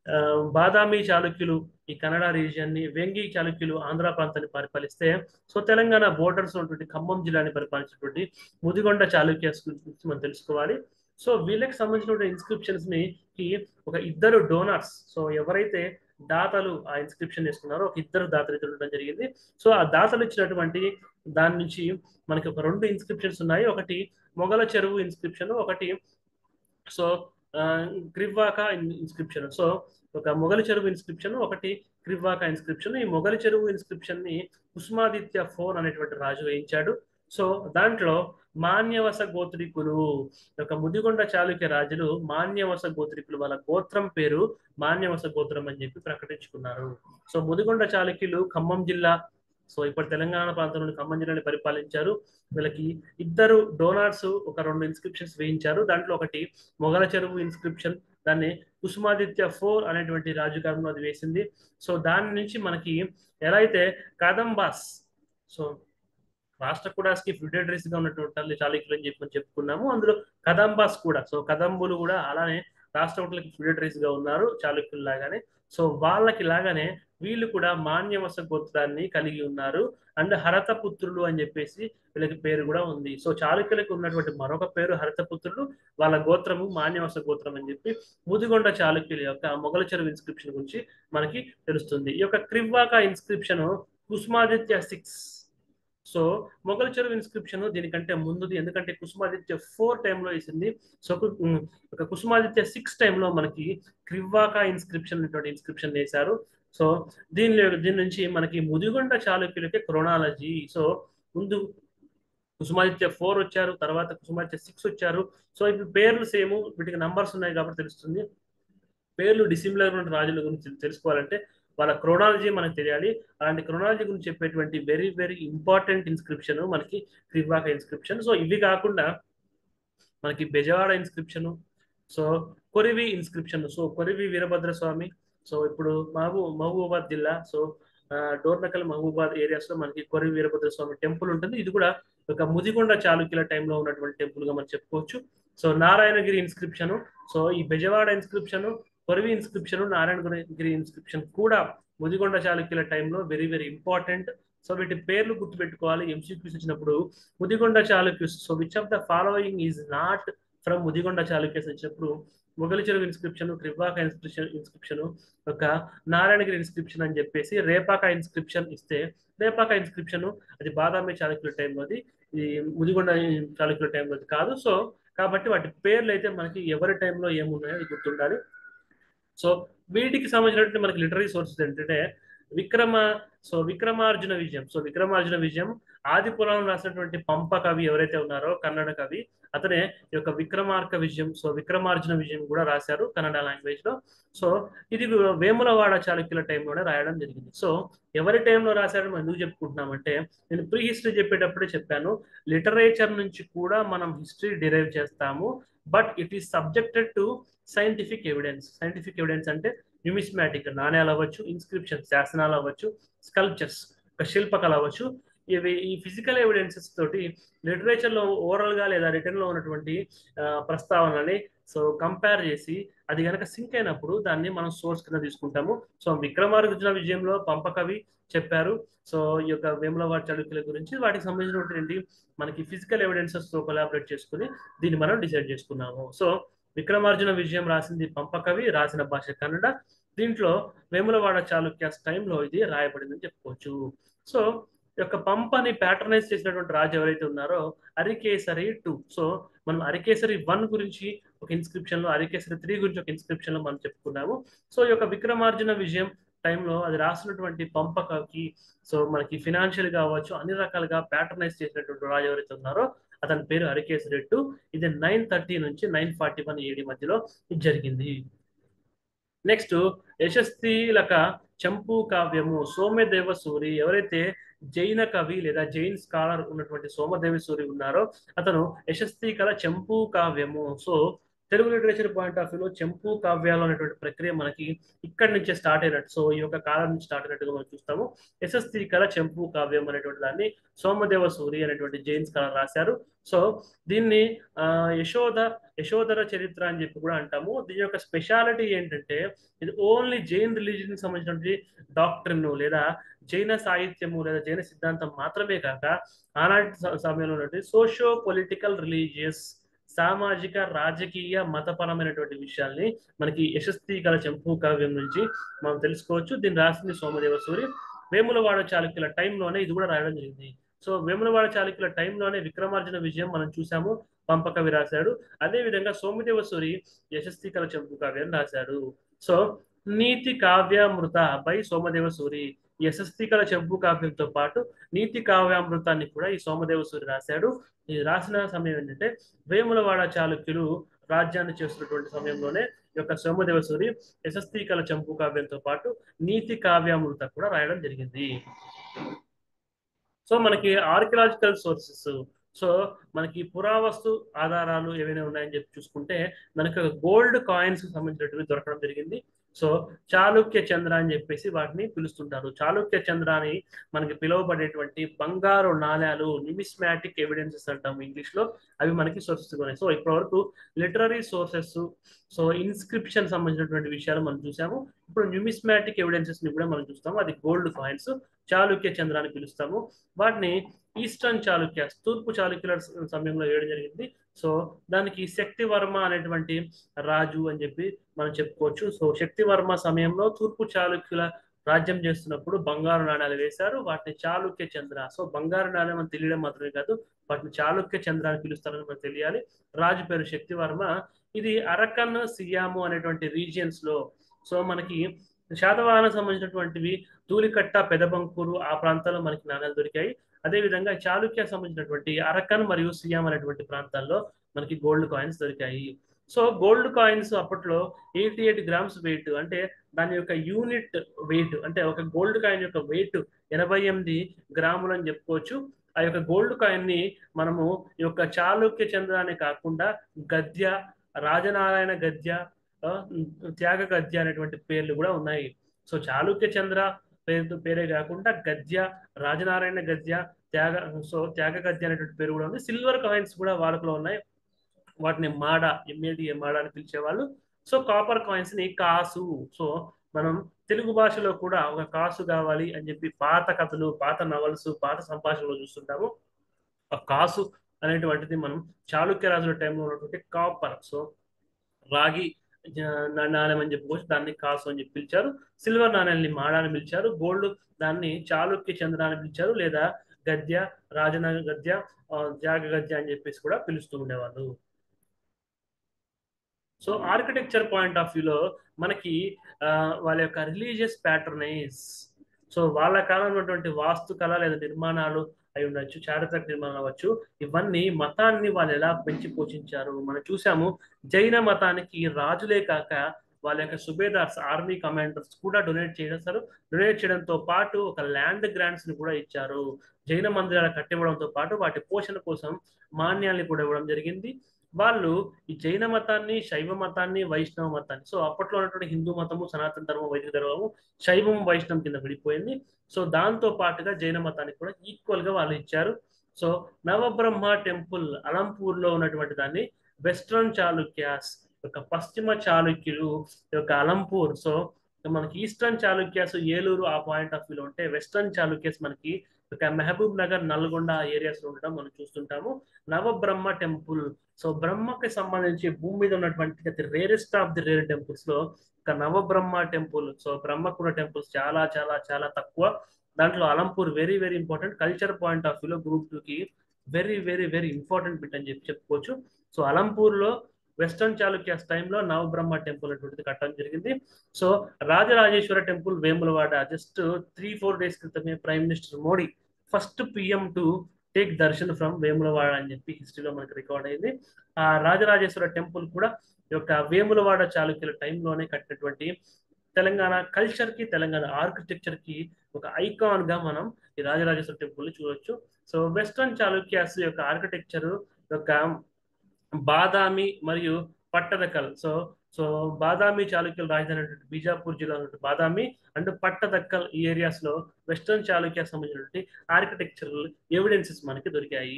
బాదామి చాళుక్యులు ఈ కన్నడ రీజియన్ ని వెంగి చాళుక్యులు ఆంధ్ర ప్రాంతాన్ని పరిపాలిస్తే సో తెలంగాణ బోర్డర్స్ ఉన్నటువంటి ఖమ్మం జిల్లాని పరిపాలించినటువంటి ముదిగొండ చాళుక్యస్ గురించి మనం తెలుసుకోవాలి సో వీళ్ళకి సంబంధించిన ఇన్స్క్రిప్షన్స్ ని ఒక ఇద్దరు డోనర్స్ సో ఎవరైతే దాతలు ఆ ఇన్స్క్రిప్షన్ వేసుకున్నారో ఒక ఇద్దరు దాతలు ఉండడం జరిగింది సో ఆ దాతలు ఇచ్చినటువంటి దాని నుంచి మనకి ఒక రెండు ఇన్స్క్రిప్షన్స్ ఉన్నాయి ఒకటి మొగల చెరువు ఇన్స్క్రిప్షన్ ఒకటి సో క్రివ్వాక ఇన్స్క్రిప్షన్ సో ఒక మొగలి చెరువు ఇన్స్క్రిప్షన్ ఒకటి క్రివ్వాక ఇన్స్క్రిప్షన్ ఈ మొగలి చెరువు ఇన్స్క్రిప్షన్ ని ఉస్మాదిత్య ఫోన్ అనేటువంటి రాజు వేయించాడు సో దాంట్లో మాన్యవస గోత్రికులు ఒక ముదిగొండ చాళుక్య రాజులు మాన్యవస గోత్రికులు వాళ్ళ గోత్రం పేరు మాన్యవస గోత్రం అని చెప్పి ప్రకటించుకున్నారు సో ముదిగొండ చాళుక్యులు ఖమ్మం జిల్లా సో ఇప్పుడు తెలంగాణ ప్రాంతంలోని ఖమ్మం జిల్లాని పరిపాలించారు వీళ్ళకి ఇద్దరు డోనార్స్ ఒక రెండు ఇన్స్క్రిప్షన్స్ వేయించారు దాంట్లో ఒకటి మొగల చెరువు ఇన్స్క్రిప్షన్ దాన్ని కుసుమాదిత్య ఫోర్ అనేటువంటి రాజుకారంలో అది వేసింది సో దాని నుంచి మనకి ఎలా అయితే కదంబాస్ సో రాష్ట్ర కుడాస్కి ఫ్యూడేటరీస్ గా ఉన్నటువంటి చాళుక్యులు అని చెప్పి చెప్పుకున్నాము అందులో కదంబాస్ కూడా సో కదంబులు కూడా అలానే రాష్ట్ర ఫ్యూడేటరీస్ గా ఉన్నారు చాళుక్యులు లాగానే సో వాళ్ళకి లాగానే వీళ్ళు కూడా మాన్యవస గోత్రాన్ని కలిగి ఉన్నారు అండ్ హరతపుత్రులు అని చెప్పేసి వీళ్ళకి పేరు కూడా ఉంది సో చాళుక్యులకు ఉన్నటువంటి మరొక పేరు హరతపుత్రులు వాళ్ళ గోత్రము మాన్యవస గోత్రం అని చెప్పి ముదిగొండ చాళుక్యుల యొక్క మొగల చెరువు ఇన్స్క్రిప్షన్ గురించి మనకి తెలుస్తుంది ఈ యొక్క Krivvaka inscription Kusumaditya six so Mogal Cheruvu inscription దీనికంటే ముందుది ఎందుకంటే కుసుమాదిత్య ఫోర్ టైంలో వేసింది సో ఒక కుసుమాదిత్య సిక్స్ టైంలో మనకి క్రివ్వాక ఇన్స్క్రిప్షన్ అనేటువంటి ఇన్స్క్రిప్షన్ వేశారు సో దీని దీని నుంచి మనకి ముదిగొండ చాళుక్యులకి క్రోనాలజీ సో ముందు కుసుమాదిత్య ఫోర్ వచ్చారు తర్వాత కుసుమాదిత్య సిక్స్ వచ్చారు సో ఇప్పుడు పేర్లు సేమ్ వీటికి నంబర్స్ ఉన్నాయి కాబట్టి తెలుస్తుంది పేర్లు డిసిమిలర్ ఉన్న రాజుల గురించి తెలుసుకోవాలంటే వాళ్ళ క్రోనాలజీ మనకు తెలియాలి అలాంటి క్రోనాలజీ గురించి చెప్పేటువంటి వెరీ వెరీ ఇంపార్టెంట్ ఇన్స్క్రిప్షన్ మనకి క్రివాక ఇన్స్క్రిప్షన్ సో ఇవి కాకుండా మనకి Bezawada inscription so Korivi inscription so Korivi Veerabhadra Swamy so ఇప్పుడు మహబూ మహబూబాబాద్ జిల్లా సో డోర్నకల్ మహబూబాద్ ఏరియాస్ లో మనకి కొరివి వీరభద్ర స్వామి టెంపుల్ ఉంటుంది ఇది కూడా ఒక ముదిగొండ చాళుక్యుల టైంలో ఉన్నటువంటి టెంపుల్ గా మనం చెప్పుకోవచ్చు సో నారాయణగిరి ఇన్స్క్రిప్షన్ సో ఈ Bezawada inscription Korivi inscription Narayanagiri inscription కూడా ముదిగొండ చాళుక్యుల టైంలో వెరీ వెరీ ఇంపార్టెంట్ సో వీటి పేర్లు గుర్తుపెట్టుకోవాలి ఎంసీక్యూస్ ఇచ్చినప్పుడు Mudigonda Chalukyas so which of the following is not from Mudigonda Chalukyas ఇచ్చినప్పుడు మొగలి చెరువు ఇన్స్క్రిప్షన్ క్రివాక ఇన్స్క్రిప్షన్ ఇన్స్క్రిప్షన్ ఒక నారాయణగిరి ఇన్స్క్రిప్షన్ అని చెప్పేసి రేపాక ఇన్స్క్రిప్షన్ ఇస్తే రేపాక ఇన్స్క్రిప్షన్ అది బాదామి చాళుక్యుల టైంలోది ఈ ముదిగొండ చాళుక్యుల టైంలోది కాదు సో కాబట్టి వాటి పేర్లు అయితే మనకి ఎవరి టైంలో ఏమున్నాయో అది గుర్తుండాలి సో వీటికి సంబంధించినటువంటి మనకి లిటరీ సోర్సెస్ ఏంటంటే విక్రమ సో విక్రమార్జున విజయం సో విక్రమార్జున విజయం ఆది పురాణం రాసినటువంటి పంప కవి ఎవరైతే ఉన్నారో కన్నడ కవి అతనే ఈ యొక్క విక్రమార్క విజయం సో విక్రమార్జున విజయం కూడా రాశారు కన్నడ లాంగ్వేజ్ లో సో ఇది వేములవాడ చాళుక్యుల టైంలోనే రాయడం జరిగింది సో ఎవరి టైంలో రాశారని మనం ఎందుకు చెప్పుకుంటున్నామంటే నేను ప్రీ హిస్టరీ చెప్పేటప్పుడే చెప్పాను లిటరేచర్ నుంచి కూడా మనం హిస్టరీ డిరైవ్ చేస్తాము but it is subjected to scientific evidence scientific evidence అంటే న్యూమిస్మాటిక్ నాణ్యాలు అవ్వచ్చు ఇన్స్క్రిప్షన్ శాసనాలు అవ్వచ్చు స్కల్ప్చర్స్ ఒక శిల్పకళ అవ్వచ్చు ఇవి ఈ ఫిజికల్ ఎవిడెన్సెస్ తోటి లిటరేచర్లో ఓవరాల్గా లేదా రిటర్న్లో ఉన్నటువంటి ప్రస్తావనని సో కంపేర్ చేసి అది కనుక సింక్ అయినప్పుడు దాన్ని మనం సోర్స్ కింద తీసుకుంటాము సో విక్రమార్జున విజయంలో పంపకవి చెప్పారు సో ఈ యొక్క వేములవాడ చడుకుల గురించి వాటికి సంబంధించినటువంటి మనకి ఫిజికల్ ఎవిడెన్సెస్ తో కొలాబరేట్ చేసుకుని దీన్ని మనం డిసైడ్ చేసుకున్నాము సో విక్రమార్జున విజయం రాసింది పంపకవి రాసిన భాష కన్నడ దీంట్లో వేములవాడ చాళుక్యాస్ టైంలో ఇది రాయబడిందని చెప్పుకోవచ్చు సో యొక్క పంపని ప్యాటర్నైజ్ చేసినటువంటి రాజు ఎవరైతే ఉన్నారో అరికేసరి టూ సో మనం అరికేసరి వన్ గురించి ఒక ఇన్స్క్రిప్షన్ లో అరికేసరి త్రీ గురించి ఒక ఇన్స్క్రిప్షన్ లో మనం చెప్పుకున్నాము సో ఈ యొక్క విక్రమార్జున విజయం టైంలో అది రాసినటువంటి పంపకకి సో మనకి ఫినాన్షియల్ కావచ్చు అన్ని రకాలుగా ప్యాటర్నైజ్ చేసినటువంటి రాజు ఎవరైతే ఉన్నారో అతని పేరు హరికేశ్ రెడ్డు ఇది నైన్ థర్టీ నుంచి నైన్ ఫార్టీ వన్ ఏడి మధ్యలో ఇది జరిగింది నెక్స్ట్ యశస్తిలక చంపు కావ్యము సోమ్యదేవ సూరి ఎవరైతే జైన కవి లేదా జైన్ స్కాలర్ ఉన్నటువంటి సోమదేవి సూరి ఉన్నారో అతను యశస్తి కల చంపు కావ్యము so Telugu literature point of వ్యూలో చెంపు కావ్యాలు అనేటువంటి ప్రక్రియ మనకి ఇక్కడి నుంచే స్టార్ట్ అయినట్టు సో ఈ యొక్క కాలం నుంచి స్టార్ట్ అయినట్టుగా మనం చూస్తాము యశస్తి కళ చెంపు కావ్యం అనేటువంటి దాన్ని సోమదేవ సూరి అనేటువంటి జైన్ స్కాలర్ రాశారు సో దీన్ని ఆ యశోద యశోధర చరిత్ర అని చెప్పి కూడా అంటాము దీని యొక్క స్పెషాలిటీ ఏంటంటే ఇది ఓన్లీ జైన్ రిలీజియన్ సంబంధించినటువంటి డాక్టర్ను లేదా జైన సాహిత్యము లేదా జైన సిద్ధాంతం మాత్రమే కాక ఆనాటి సమయంలో ఉన్నటువంటి సోషియో పొలిటికల్ రిలీజియస్ సామాజిక రాజకీయ మతపరమైనటువంటి విషయాల్ని మనకి యశస్తి కల చెంపు కావ్యం నుంచి మనం తెలుసుకోవచ్చు దీన్ని రాసింది సోమదేవ సూరి వేములవాడ చాళుక్యుల టైంలోనే ఇది కూడా రాయడం జరిగింది సో వేములవాడ చాళుక్యుల టైంలోనే విక్రమార్జున విజయం మనం చూసాము పంపకవి రాశాడు అదే విధంగా సోమదేవ సూరి యశస్తి కల చెంపు కావ్యం రాశాడు so Niti Kavyamrita by Somadeva Suri Yashastilaka Champu కావ్యంతో పాటు నీతి కావ్యామృతాన్ని కూడా ఈ సోమదేవ సూరి రాశాడు ఇది రాసిన సమయం ఏంటంటే వేములవాడ చాళుక్యులు రాజ్యాన్ని చేస్తున్నటువంటి సమయంలోనే ఈ యొక్క సోమదేవ సూరి యశస్తి కల చంపు కావ్యంతో పాటు నీతి కావ్యామృత కూడా రాయడం జరిగింది సో మనకి ఆర్కియలాజికల్ సోర్సెస్ సో మనకి పురావస్తు ఆధారాలు ఏవైనా ఉన్నాయని చెప్పి చూసుకుంటే మనకి గోల్డ్ కాయిన్స్ సంబంధించినటువంటి దొరకడం జరిగింది సో చాళుక్య చంద్ర అని చెప్పేసి వాటిని పిలుస్తుంటారు చాళుక్య చంద్ర అని మనకి పిలువబడేటువంటి బంగారు నాణ్యాలు నిమిస్మాటిక్ ఎవిడెన్సెస్ అంటాం ఇంగ్లీష్ లో అవి మనకి సోర్సెస్ ఉన్నాయి సో ఇప్పటి వరకు లిటరరీ సోర్సెస్ సో ఇన్స్క్రిప్షన్ సంబంధించినటువంటి విషయాలు మనం చూసాము ఇప్పుడు న్యూమిస్మాటిక్ ఎవిడెన్సెస్ ని కూడా మనం చూస్తాము అది గోల్డ్ కాయిన్స్ చాళుక్య చంద్ర అని పిలుస్తాము వాటిని ఈస్టర్న్ చాళుక్య తూర్పు చాళుక్యుల సమయంలో వేయడం జరిగింది సో దానికి శక్తివర్మ అనేటువంటి రాజు అని చెప్పి మనం చెప్పుకోవచ్చు సో శక్తివర్మ సమయంలో తూర్పు చాళుక్యుల రాజ్యం చేస్తున్నప్పుడు బంగారు నాణ్యాలు వేశారు వాటిని చాళుక్య చంద్ర సో బంగారు నాణ్యం అని తెలియడం మాత్రమే కాదు వాటిని చాళుక్య చంద్ర అని పిలుస్తారని మనకు తెలియాలి రాజు పేరు శక్తివర్మ ఇది అరకన్ సియాము అనేటువంటి రీజియన్స్ లో సో మనకి శాతవాహన సంబంధించినటువంటివి ధూళికట్ట పెదబంకూరు ఆ ప్రాంతాల్లో మనకి నాణ్యాలు దొరికాయి అదేవిధంగా చాళుక్య సంబంధించినటువంటి అరకన్ మరియు సియాం అనేటువంటి ప్రాంతాల్లో మనకి గోల్డ్ కాయిన్స్ దొరికాయి సో గోల్డ్ కాయిన్స్ అప్పట్లో ఎయిటీ ఎయిట్ గ్రామ్స్ వెయిట్ అంటే దాని యొక్క యూనిట్ వెయిట్ అంటే ఒక గోల్డ్ కాయిన్ యొక్క వెయిట్ ఎనభై ఎనిమిది గ్రాములు అని చెప్పుకోవచ్చు ఆ యొక్క గోల్డ్ కాయిన్ ని మనము ఈ యొక్క చాళుక్య చంద్ర అనే కాకుండా గద్య రాజనారాయణ గద్య త్యాగ గద్య అనేటువంటి పేర్లు కూడా ఉన్నాయి సో చాళుక్య చంద్ర పేరు పేరే కాకుండా గద్య రాజనారాయణ గద్య త్యాగ సో త్యాగ గద్య అనేటువంటి పేరు కూడా ఉంది సిల్వర్ కాయిన్స్ కూడా వాడుకలో ఉన్నాయి వాటిని మాడ ఎంఏడి మాడ అని పిలిచేవాళ్ళు సో కాపర్ కాయిన్స్ ని కాసు సో మనం తెలుగు భాషలో కూడా ఒక కాసు కావాలి అని చెప్పి పాత కథలు పాత నవల్స్ పాత సంభాషణలు చూస్తుంటాము ఆ కాసు అనేటువంటిది మనం చాళుక్య రాజుల టైంలో ఉన్నటువంటి కాపర్ సో రాగి నాణ్యం అని చెప్పుకోవచ్చు దాన్ని కాసు అని చెప్పి పిలిచారు సిల్వర్ నాణ్యాన్ని మాడ అని పిలిచారు గోల్డ్ దాన్ని చాళుక్య చంద్ర అని పిలిచారు లేదా గద్య రాజన గద్య త్యాగ గద్య అని చెప్పేసి కూడా పిలుస్తూ ఉండేవాళ్ళు సో ఆర్కిటెక్చర్ పాయింట్ ఆఫ్ వ్యూలో మనకి వాళ్ళ యొక్క రిలీజియస్ ప్యాటర్నైజ్ సో వాళ్ళ కాలంలో ఉన్నటువంటి వాస్తుకళ లేదా నిర్మాణాలు అయి ఉండొచ్చు చారిత్రక నిర్మాణం అవ్వచ్చు ఇవన్నీ మతాన్ని వాళ్ళు ఎలా పెంచి పోషించారు మనం చూసాము జైన మతానికి రాజులే కాక వాళ్ళ యొక్క సుబేదార్స్ ఆర్మీ కమాండర్స్ కూడా డొనేట్ చేసేస్తారు డొనేట్ చేయడంతో పాటు ఒక ల్యాండ్ గ్రాంట్స్ ని కూడా ఇచ్చారు జైన మందిరాలు కట్టివ్వడంతో పాటు వాటి పోషణ కోసం మాన్యాల్ని కూడా ఇవ్వడం జరిగింది వాళ్ళు ఈ జైన మతాన్ని శైవ మతాన్ని వైష్ణవ మతాన్ని సో అప్పట్లో ఉన్నటువంటి హిందూ మతము సనాతన ధర్మం వైదిక ధర్మము శైవం వైష్ణవం కింద విడిపోయింది సో దాంతో పాటుగా జైన మతానికి కూడా ఈక్వల్ గా వాళ్ళు ఇచ్చారు సో నవబ్రహ్మ టెంపుల్ అలంపూర్ లో ఉన్నటువంటి దాన్ని వెస్ట్రన్ చాళుక్యాస్ యొక్క పశ్చిమ చాళుక్యులు యొక్క అలంపూర్ సో మనకి ఈస్టర్న్ చాళుక్యాస్ ఏలూరు ఆ పాయింట్ ఆఫ్ వ్యూలో ఉంటే వెస్ట్రన్ చాళుక్యాస్ మనకి ఒక మహబూబ్ నగర్ నల్గొండ ఏరియాస్ లో ఉండడం మనం చూస్తుంటాము నవబ్రహ్మ టెంపుల్ సో బ్రహ్మకి సంబంధించి భూమి మీద ఉన్నటువంటి rarest of the rare temples లో ఒక నవబ్రహ్మ టెంపుల్ సో బ్రహ్మకున్న టెంపుల్స్ చాలా చాలా చాలా తక్కువ దాంట్లో Alampur very very important culture point of వ్యూలో గ్రూప్ టూ కి very very very important bit అని చెప్పి చెప్పుకోవచ్చు సో అలంపూర్ లో వెస్టర్న్ చాళుక్యాస్ టైంలో నవబ్రహ్మ టెంపుల్ అటువంటిది కట్టడం జరిగింది so Rajarajeshwara temple Vemulawada just three four days క్రితమే prime minister Modi first PM to take darshan from Vemulawada అని చెప్పి హిస్టరీలో మనకి రికార్డ్ అయింది ఆ రాజరాజేశ్వర టెంపుల్ కూడా యొక్క వేములవాడ చాళుక్యుల టైంలోనే కట్టినటువంటి తెలంగాణ కల్చర్ కి తెలంగాణ ఆర్కిటెక్చర్ కి ఒక ఐకాన్ గా మనం ఈ రాజరాజేశ్వర టెంపుల్ ని చూడొచ్చు సో వెస్ట్రన్ చాళుక్యాస్ యొక్క ఆర్కిటెక్చర్ యొక్క బాదామి మరియు పట్టదకల్ సో సో బాదామి చాళుక్యుల రాజధాని బీజాపూర్ జిల్లా బాదామి అండ్ పట్టదక్కల్ ఈ ఏరియాస్ లో వెస్ట్రన్ చాళుక్య సంబంధించినటువంటి ఆర్కిటెక్చరల్ ఎవిడెన్సెస్ మనకి దొరికాయి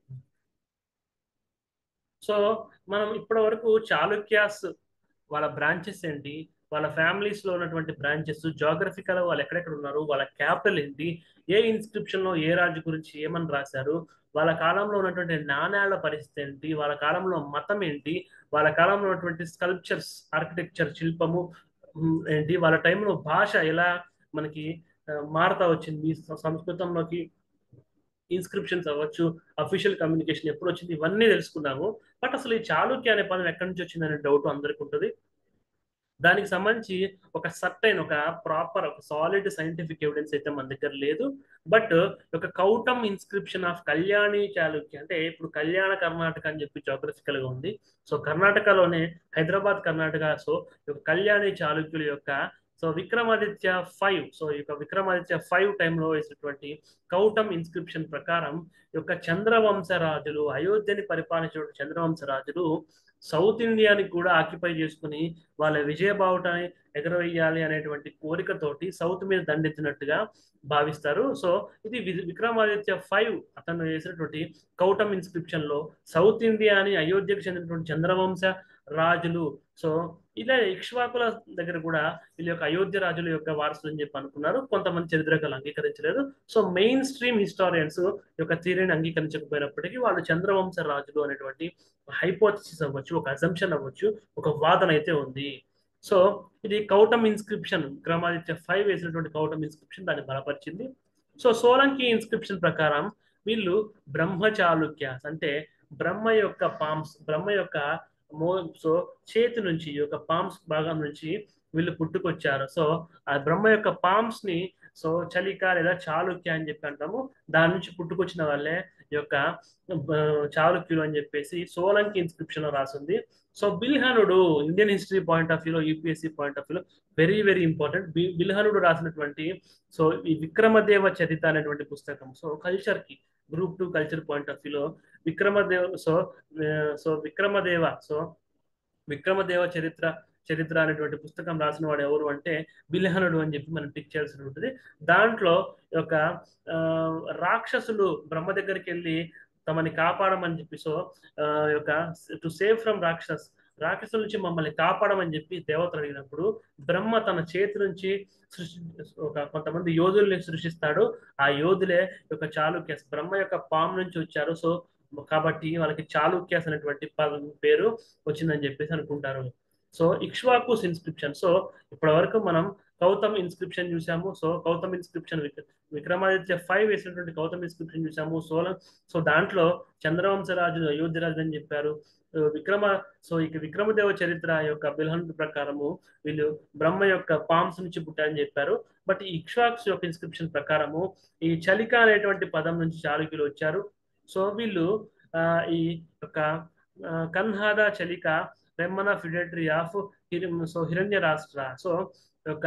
సో మనం ఇప్పటి వరకు చాళుక్యాస్ వాళ్ళ బ్రాంచెస్ ఏంటి వాళ్ళ ఫ్యామిలీస్ లో ఉన్నటువంటి బ్రాంచెస్ జాగ్రఫికల్ వాళ్ళు ఎక్కడెక్కడ ఉన్నారు వాళ్ళ క్యాపిటల్ ఏంటి ఏ ఇన్స్క్రిప్షన్ లో ఏ రాజు గురించి ఏమని రాశారు వాళ్ళ కాలంలో ఉన్నటువంటి నాణ్యాల పరిస్థితి ఏంటి వాళ్ళ కాలంలో మతం ఏంటి వాళ్ళ కాలంలో ఉన్నటువంటి స్కల్ప్చర్స్ ఆర్కిటెక్చర్ శిల్పము ఏంటి వాళ్ళ టైంలో భాష ఎలా మనకి మారుతా వచ్చింది సంస్కృతంలోకి ఇన్స్క్రిప్షన్స్ అవ్వచ్చు అఫీషియల్ కమ్యూనికేషన్ ఎప్పుడు వచ్చింది ఇవన్నీ తెలుసుకున్నాము బట్ అసలు ఈ చాళుక్య అనే పదం ఎక్కడి నుంచి వచ్చిందనే డౌట్ అందరికి ఉంటుంది దానికి సంబంధించి ఒక సర్టైన్ ఒక ప్రాపర్ ఒక సాలిడ్ సైంటిఫిక్ ఎవిడెన్స్ అయితే మన దగ్గర లేదు బట్ ఒక కౌటం ఇన్స్క్రిప్షన్ ఆఫ్ కళ్యాణి చాళుక్య అంటే ఇప్పుడు కళ్యాణ కర్ణాటక అని చెప్పి జోగ్రఫికల్ గా ఉంది సో కర్ణాటకలోనే హైదరాబాద్ కర్ణాటక సో కళ్యాణి చాళుక్యుల యొక్క సో విక్రమాదిత్య ఫైవ్ సో ఈ యొక్క విక్రమాదిత్య ఫైవ్ టైంలో వేసినటువంటి కౌటం ఇన్స్క్రిప్షన్ ప్రకారం యొక్క చంద్రవంశ రాజులు అయోధ్యని పరిపాలించిన చంద్రవంశ రాజులు సౌత్ ఇండియాని కూడా ఆక్యుపై చేసుకుని వాళ్ళ విజయ బావుటాన్ని ఎగరవేయాలి అనేటువంటి కోరికతోటి సౌత్ మీద దండెత్తినట్టుగా భావిస్తారు సో ఇది వి- విక్రమాదిత్య ఫైవ్ అతను చేసినటువంటి కౌటం ఇన్స్క్రిప్షన్ లో సౌత్ ఇండియా అని అయోధ్యకు చెందినటువంటి చంద్రవంశ రాజులు సో ఇలా ఇక్ష్వాకుల దగ్గర కూడా వీళ్ళ యొక్క అయోధ్య రాజుల యొక్క వారసులు అని చెప్పి అనుకున్నారు కొంతమంది చరిత్రకారులు అంగీకరించలేదు సో మెయిన్ స్ట్రీమ్ హిస్టారియన్స్ యొక్క థియరీని అంగీకరించకపోయినప్పటికీ వాళ్ళు చంద్రవంశ రాజులు అనేటువంటి హైపోథసిస్ అవ్వచ్చు ఒక అజంప్షన్ అవ్వచ్చు ఒక వాదన అయితే ఉంది సో ఇది కౌటం ఇన్స్క్రిప్షన్ విక్రమాదిత్య ఫైవ్ వేసినటువంటి కౌటం ఇన్స్క్రిప్షన్ దాన్ని బలపరిచింది సో సోలంకి ఇన్స్క్రిప్షన్ ప్రకారం వీళ్ళు బ్రహ్మ చాళుక్యాస్ అంటే బ్రహ్మ యొక్క పామ్స్ బ్రహ్మ యొక్క మో సో చేతి నుంచి ఈ యొక్క పామ్స్ భాగం నుంచి వీళ్ళు పుట్టుకొచ్చారు సో ఆ బ్రహ్మ యొక్క పామ్స్ ని సో చలిక లేదా చాళుక్య అని చెప్పి అంటాము దాని నుంచి పుట్టుకొచ్చిన వాళ్ళే ఈ యొక్క ఆ, చాళుక్యులు అని చెప్పేసి సోలంకి ఇన్స్క్రిప్షన్ లో రాసింది సో బిల్హనుడు ఇండియన్ హిస్టరీ పాయింట్ ఆఫ్ వ్యూలో యూపీఎస్సీ పాయింట్ ఆఫ్ వ్యూలో వెరీ వెరీ ఇంపార్టెంట్ బిల్హనుడు రాసినటువంటి సో ఈ విక్రమదేవ చరిత అనేటువంటి పుస్తకం సో కల్చర్ కి group two culture point of వ్యూలో విక్రమదేవ సో ఆ, సో విక్రమదేవ సో విక్రమదేవ చరిత్ర చరిత్ర అనేటువంటి పుస్తకం రాసిన వాడు ఎవరు అంటే బిల్హనుడు అని చెప్పి మనం టిక్ చేయాల్సి ఉంటుంది దాంట్లో ఈ యొక్క ఆ, రాక్షసులు బ్రహ్మ దగ్గరికి వెళ్ళి తమని కాపాడమని చెప్పి సో ఆ, యొక్క టు సేవ్ ఫ్రమ్ రాక్షస్ రాక్షసుల నుంచి మమ్మల్ని కాపాడమని చెప్పి దేవతలు అడిగినప్పుడు బ్రహ్మ తన చేతి నుంచి సృష్టి ఒక కొంతమంది యోధుల్ని సృష్టిస్తాడు ఆ యోధులే యొక్క చాళుక్యస్ బ్రహ్మ యొక్క పాము నుంచి వచ్చారు సో కాబట్టి వాళ్ళకి చాళుక్యాస్ అనేటువంటి పదం పేరు వచ్చిందని చెప్పేసి అనుకుంటారు సో ఇక్ష్వాకుస్ ఇన్స్క్రిప్షన్ సో ఇప్పటి వరకు మనం కౌతమ్ ఇన్స్క్రిప్షన్ చూసాము so Kautam inscription Vikramaditya five వేసినటువంటి కౌతమ్ ఇన్స్క్రిప్షన్ చూసాము సోలం సో దాంట్లో చంద్రవంశరాజు అయోధ్యరాజు అని చెప్పారు ఆ, విక్రమ సో ఇక విక్రమదేవ చరిత్ర యొక్క బిల్హన్ ప్రకారము వీళ్ళు బ్రహ్మ యొక్క పామ్స్ నుంచి పుట్టారని చెప్పారు బట్ ఈ ఇక్ష్వాక్స్ యొక్క ఇన్స్క్రిప్షన్ ప్రకారము ఈ చలిక అనేటువంటి పదం నుంచి చాళుక్యులు వచ్చారు సో వీళ్ళు ఆ, ఈ యొక్క ఆ, కన్హాద చలిక రెమ్మన ఫిడేటరీ ఆఫ్ సో హిరణ్య రాష్ట్ర సో యొక్క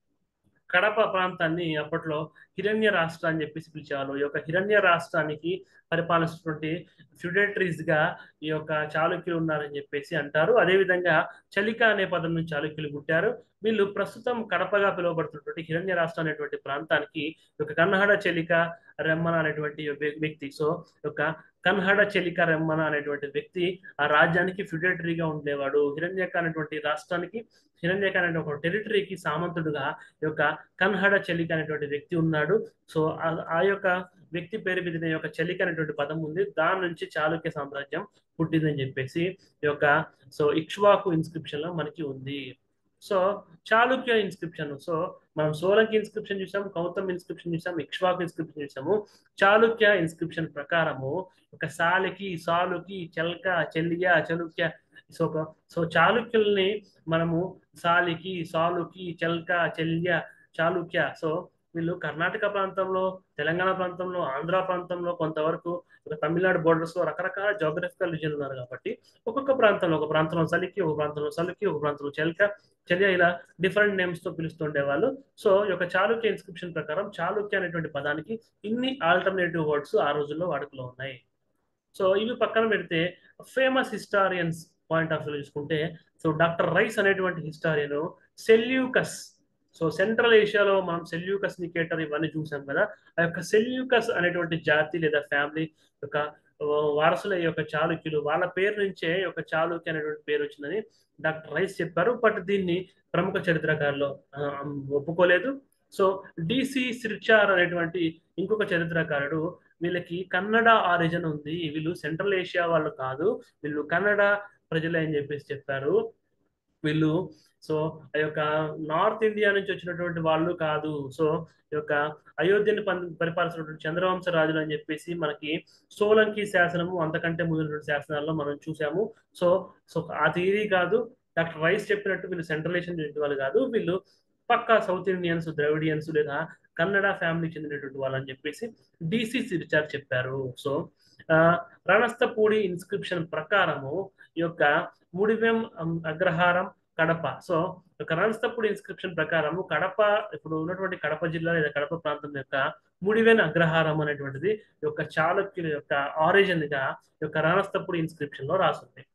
కడప ప్రాంతాన్ని అప్పట్లో హిరణ్య రాష్ట్ర అని చెప్పేసి పిలిచేవాళ్ళు ఈ యొక్క హిరణ్య రాష్ట్రానికి పరిపాలిస్తున్నటువంటి ఫ్యూడేటరీస్ గా ఈ యొక్క చాళుక్యులు ఉన్నారని చెప్పేసి అంటారు అదేవిధంగా చలిక అనే పదం నుంచి చాళుక్యులు పుట్టారు వీళ్ళు ప్రస్తుతం కడపగా పిలువబడుతున్నటువంటి హిరణ్య రాష్ట్రం అనేటువంటి ప్రాంతానికి ఒక కన్నహడ చెలిక రెమ్మన అనేటువంటి వ్య- వ్యక్తి సో ఒక కన్హడ చెలిక రెమ్మన అనేటువంటి వ్యక్తి ఆ రాజ్యానికి ఫ్యూడేటరీగా ఉండేవాడు హిరణ్యక అనేటువంటి రాష్ట్రానికి హిరణ్యక అనే ఒక టెరిటరీకి సామంతుడుగా ఈ యొక్క కన్హడ చెలిక అనేటువంటి వ్యక్తి ఉన్నాడు సో ఆ- ఆ యొక్క వ్యక్తి పేరు మీద ఈ యొక్క చెలిక అనేటువంటి పదం ఉంది దాని నుంచి చాళుక్య సామ్రాజ్యం పుట్టిందని చెప్పేసి ఈ యొక్క సో ఇక్ష్వాకు ఇన్స్క్రిప్షన్ లో మనకి ఉంది సో చాళుక్య ఇన్స్క్రిప్షన్ సో మనం సోలంకి ఇన్స్క్రిప్షన్ చూసాము కౌతమ్ ఇన్స్క్రిప్షన్ చూసాము ఇక్ష్వాకు ఇన్స్క్రిప్షన్ చూసాము చాళుక్య ఇన్స్క్రిప్షన్ ప్రకారము ఒక సాలికి సాలుకి చెల్క చెల్లియ చలుక్య సో ఒక సో చాళుక్యుల్ని మనము సాలికి సాలుకి చెల్క చెల్య చాళుక్య సో వీళ్ళు కర్ణాటక ప్రాంతంలో తెలంగాణ ప్రాంతంలో ఆంధ్ర ప్రాంతంలో కొంతవరకు ఒక తమిళనాడు బోర్డర్స్ లో రకరకాల జోగ్రఫికల్ రీజన్ ఉన్నారు కాబట్టి ఒక్కొక్క ప్రాంతంలో ఒక ప్రాంతంలో సలికి ఒక ప్రాంతంలో సలుకి ఒక ప్రాంతంలో చెల్క చర్య ఇలా డిఫరెంట్ నేమ్స్ తో పిలుస్తుండే వాళ్ళు సో ఈ యొక్క చాళుక్య ఇన్స్క్రిప్షన్ ప్రకారం చాళుక్య అనేటువంటి పదానికి ఇన్ని ఆల్టర్నేటివ్ వర్డ్స్ ఆ రోజుల్లో వాడుకలో ఉన్నాయి సో ఇవి పక్కన పెడితే famous historians point of view చూసుకుంటే సో డాక్టర్ రైస్ అనేటువంటి హిస్టారియన్ సెల్యూకస్ సో సెంట్రల్ ఏషియాలో మనం సెల్యూకస్ నికేటర్ ఇవన్నీ చూసాం కదా ఆ యొక్క సెల్యూకస్ అనేటువంటి జాతి లేదా ఫ్యామిలీ యొక్క వారసుల యొక్క చాళుక్యులు వాళ్ళ పేరు నుంచే ఈ యొక్క చాళుక్య అనేటువంటి పేరు వచ్చిందని డాక్టర్ రైస్ చెప్పారు బట్ దీన్ని ప్రముఖ చరిత్రకారులు ఆ, ఒప్పుకోలేదు సో డిసి సిర్చార్ అనేటువంటి ఇంకొక చరిత్రకారుడు వీళ్ళకి కన్నడ ఆరిజిన్ ఉంది వీళ్ళు సెంట్రల్ ఏషియా వాళ్ళు కాదు వీళ్ళు కన్నడ ప్రజలే అని చెప్పేసి చెప్పారు వీళ్ళు సో ఆ యొక్క నార్త్ ఇండియా నుంచి వచ్చినటువంటి వాళ్ళు కాదు సో ఈ యొక్క అయోధ్యని పం- పరిపాలిస్తున్నటువంటి చంద్రవంశ రాజులు అని చెప్పేసి మనకి సోలంకి శాసనము అంతకంటే ముందు శాసనాల్లో మనం చూసాము సో సో ఆ థియరీ కాదు డాక్టర్ రైస్ చెప్పినట్టు వీళ్ళు సెంట్రల్ ఏషియన్ వాళ్ళు కాదు వీళ్ళు పక్కా సౌత్ ఇండియన్స్ ద్రవిడియన్స్ లేదా కన్నడ ఫ్యామిలీకి చెందినటువంటి వాళ్ళు అని చెప్పేసి డిసి సిరిచార్ చెప్పారు సో ఆ, రణస్థపూడి ఇన్స్క్రిప్షన్ ప్రకారము ఈ యొక్క ముడివెం అం, అగ్రహారం కడప సో ఒక రణస్థపూడి ఇన్స్క్రిప్షన్ ప్రకారము కడప ఇప్పుడు ఉన్నటువంటి కడప జిల్లా లేదా కడప ప్రాంతం యొక్క ముడివెన్ అగ్రహారం అనేటువంటిది ఈ యొక్క చాళుక్యుల యొక్క ఆరిజిన్ గా ఈ యొక్క రణస్థపూడి ఇన్స్క్రిప్షన్ లో రాస్తుంది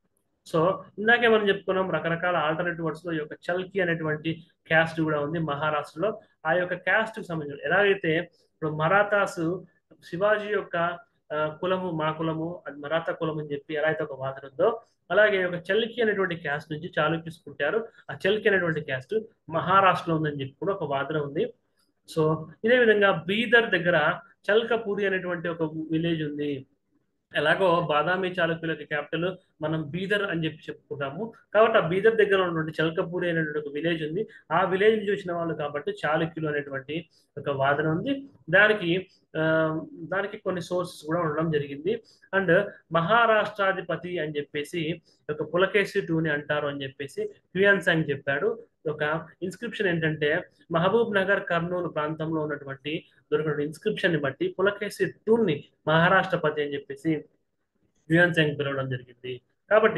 సో ఇందాకే మనం చెప్పుకున్నాం రకరకాల ఆల్టర్నేటివ్ వర్డ్స్ లో ఈ యొక్క చల్కి అనేటువంటి క్యాస్ట్ కూడా ఉంది మహారాష్ట్రలో ఆ యొక్క క్యాస్ట్ కి సంబంధించి ఎలాగైతే ఇప్పుడు మరాఠాస్ శివాజీ యొక్క ఆ, కులము మా కులము అది మరాఠా కులం అని చెప్పి ఎలా అయితే ఒక వాదన ఉందో అలాగే ఒక చల్కి అనేటువంటి క్యాస్ట్ నుంచి చాళుక్యుస్ పుట్టారు ఆ చల్కి అనేటువంటి క్యాస్ట్ మహారాష్ట్రలో ఉందని చెప్పి కూడా ఒక వాదన ఉంది సో ఇదే విధంగా బీదర్ దగ్గర చల్కపూరి అనేటువంటి ఒక విలేజ్ ఉంది ఎలాగో బాదామి చాళుక్యులకి క్యాపిటల్ మనం బీదర్ అని చెప్పి చెప్పుకుంటాము కాబట్టి ఆ బీదర్ దగ్గర ఉన్నటువంటి చల్కపూరి అనేటువంటి ఒక విలేజ్ ఉంది ఆ విలేజ్ చూసిన వాళ్ళు కాబట్టి చాళుక్యులు అనేటువంటి ఒక వాదన ఉంది దానికి ఆ, దానికి కొన్ని సోర్సెస్ కూడా ఉండడం జరిగింది అండ్ మహారాష్ట్రాధిపతి అని చెప్పేసి ఒక పులకేసి టూని అంటారు అని చెప్పేసి హ్యూయాన్ సాంగ్ చెప్పాడు ఒక ఇన్స్క్రిప్షన్ ఏంటంటే మహబూబ్ నగర్ కర్నూలు ప్రాంతంలో ఉన్నటువంటి దొరికిన ఇన్స్క్రిప్షన్ ని బట్టి పులకేసి టూని మహారాష్ట్రపతి అని చెప్పేసి హ్యూయాన్ సాంగ్ పిలవడం జరిగింది కాబట్టి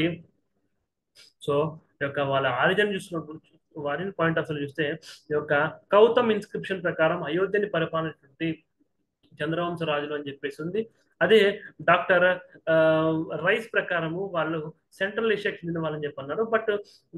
సో ఈ యొక్క వాళ్ళ ఆరిజన్ చూసినప్పుడు వారిని పాయింట్ ఆఫ్ వ్యూ చూస్తే ఈ యొక్క కౌతమ్ ఇన్స్క్రిప్షన్ ప్రకారం అయోధ్యని పరిపాలించినటువంటి చంద్రవంశ రాజులు అని చెప్పేసి ఉంది అదే డాక్టర్ ఆ, రైస్ ప్రకారము వాళ్ళు సెంట్రల్ ఏషియాకి చెందిన వాళ్ళని చెప్పి అన్నారు బట్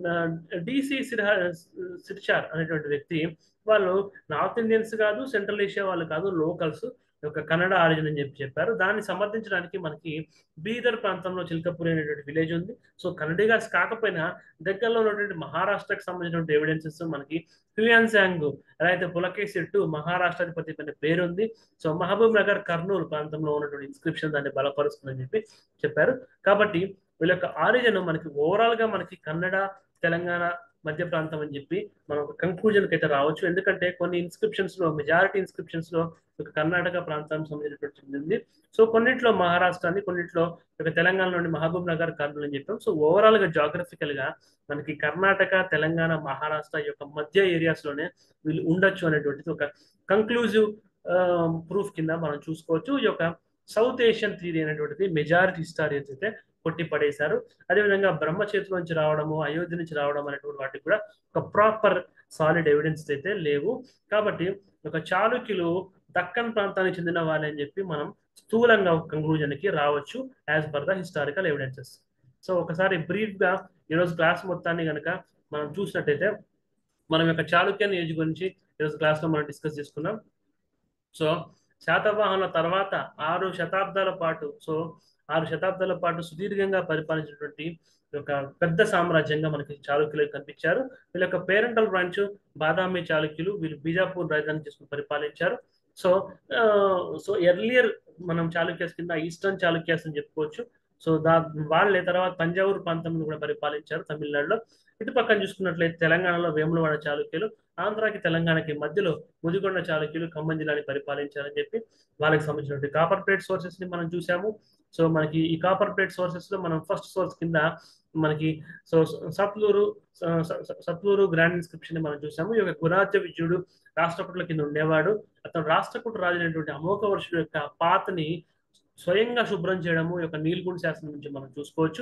డిసి సిర్హా సిర్చార్ అనేటువంటి వ్యక్తి వాళ్ళు నార్త్ ఇండియన్స్ కాదు సెంట్రల్ ఏషియా వాళ్ళు కాదు లోకల్స్ ఒక కన్నడ ఆరిజిన్ అని చెప్పి చెప్పారు దాన్ని సమర్థించడానికి మనకి బీదర్ ప్రాంతంలో చిల్కపూరి అనేటువంటి విలేజ్ ఉంది సో కన్నడిగాస్ కాకపోయినా దగ్గరలో ఉన్నటువంటి మహారాష్ట్రకు సంబంధించినటువంటి ఎవిడెన్సెస్ మనకి హ్యూయాన్ శాంగ్ ఎలా అయితే పులకేశెట్టు మహారాష్ట్రాధిపతి అనే పేరు ఉంది సో మహబూబ్ నగర్ కర్నూలు ప్రాంతంలో ఉన్నటువంటి ఇన్స్క్రిప్షన్ దాన్ని బలపరుస్తుందని చెప్పి చెప్పారు కాబట్టి వీళ్ళ యొక్క ఆరిజిన్ మనకి ఓవరాల్ గా మనకి కన్నడ తెలంగాణ మధ్య ప్రాంతం అని చెప్పి మనం ఒక కంక్లూజన్ అయితే రావచ్చు ఎందుకంటే కొన్ని ఇన్స్క్రిప్షన్స్ లో మెజారిటీ ఇన్స్క్రిప్షన్స్ లో ఒక కర్ణాటక ప్రాంతానికి సంబంధించినటువంటి ఉంది సో కొన్నిట్లో మహారాష్ట్రాన్ని కొన్నిట్లో ఒక తెలంగాణలోని మహబూబ్ నగర్ కర్నూలు అని చెప్పాం సో ఓవరాల్ గా జాగ్రఫికల్ గా మనకి కర్ణాటక తెలంగాణ మహారాష్ట్ర యొక్క మధ్య ఏరియాస్ లోనే వీళ్ళు ఉండొచ్చు అనేటువంటిది ఒక కంక్లూజివ్ ప్రూఫ్ కింద మనం చూసుకోవచ్చు ఈ యొక్క సౌత్ ఏషియన్ థియరీ అనేటువంటిది మెజారిటీ హిస్టారియన్స్ అయితే కొట్టి పడేశారు అదేవిధంగా బ్రహ్మచేతు నుంచి రావడము అయోధ్య నుంచి రావడం అనేటువంటి వాటికి కూడా ఒక ప్రాపర్ సాలిడ్ ఎవిడెన్స్ అయితే లేవు కాబట్టి ఒక చాళుక్యులు దక్కన్ ప్రాంతానికి చెందిన వాళ్ళని అని చెప్పి మనం స్థూలంగా ఒక కంక్లూజన్ కి రావచ్చు as per the historical evidences so ఒకసారి బ్రీఫ్ గా ఈరోజు క్లాస్ మొత్తాన్ని కనుక మనం చూసినట్టయితే మనం యొక్క చాళుక్యన్ ఏజ్ గురించి ఈరోజు క్లాస్ లో మనం డిస్కస్ చేసుకున్నాం సో శాతవాహనుల తర్వాత ఆరు శతాబ్దాల పాటు సో ఆరు శతాబ్దాల పాటు సుదీర్ఘంగా పరిపాలించినటువంటి ఒక పెద్ద సామ్రాజ్యంగా మనకి చాళుక్యులు కనిపించారు వీళ్ళ యొక్క పేరెంటల్ బ్రాంచ్ బాదామి చాళుక్యులు వీళ్ళు బీజాపూర్ రాజధాని చేసుకుని పరిపాలించారు సో సో ఎర్లియర్ మనం చాళుక్యాస్ కింద ఈస్టర్న్ చాళుక్యాస్ అని చెప్పుకోవచ్చు సో దా వాళ్ళే తర్వాత తంజావూరు ప్రాంతంలో కూడా పరిపాలించారు తమిళనాడులో ఇటు పక్కన చూసుకున్నట్లయితే తెలంగాణలో వేములవాడ చాళుక్యులు ఆంధ్రాకి తెలంగాణకి మధ్యలో ముదిగొండ చాళుక్యులు ఖమ్మం జిల్లాని పరిపాలించారని చెప్పి వాళ్ళకి సంబంధించినటువంటి కాపర్ ప్లేట్ సోర్సెస్ ని మనం చూసాము సో మనకి ఈ కాపర్ ప్లేట్ సోర్సెస్ లో మనం ఫస్ట్ సోర్స్ కింద మనకి so Satluru Satluru grant inscription ని మనం చూసాము ఈ యొక్క గురాజ్య విజయుడు రాష్ట్రకూటుల కింద ఉండేవాడు అతను రాష్ట్రకూట రాజు అయినటువంటి అమోఘ వర్షుడు యొక్క పాతని స్వయంగా శుభ్రం చేయడము ఈ యొక్క నీల్గుండ్ శాసనం నుంచి మనం చూసుకోవచ్చు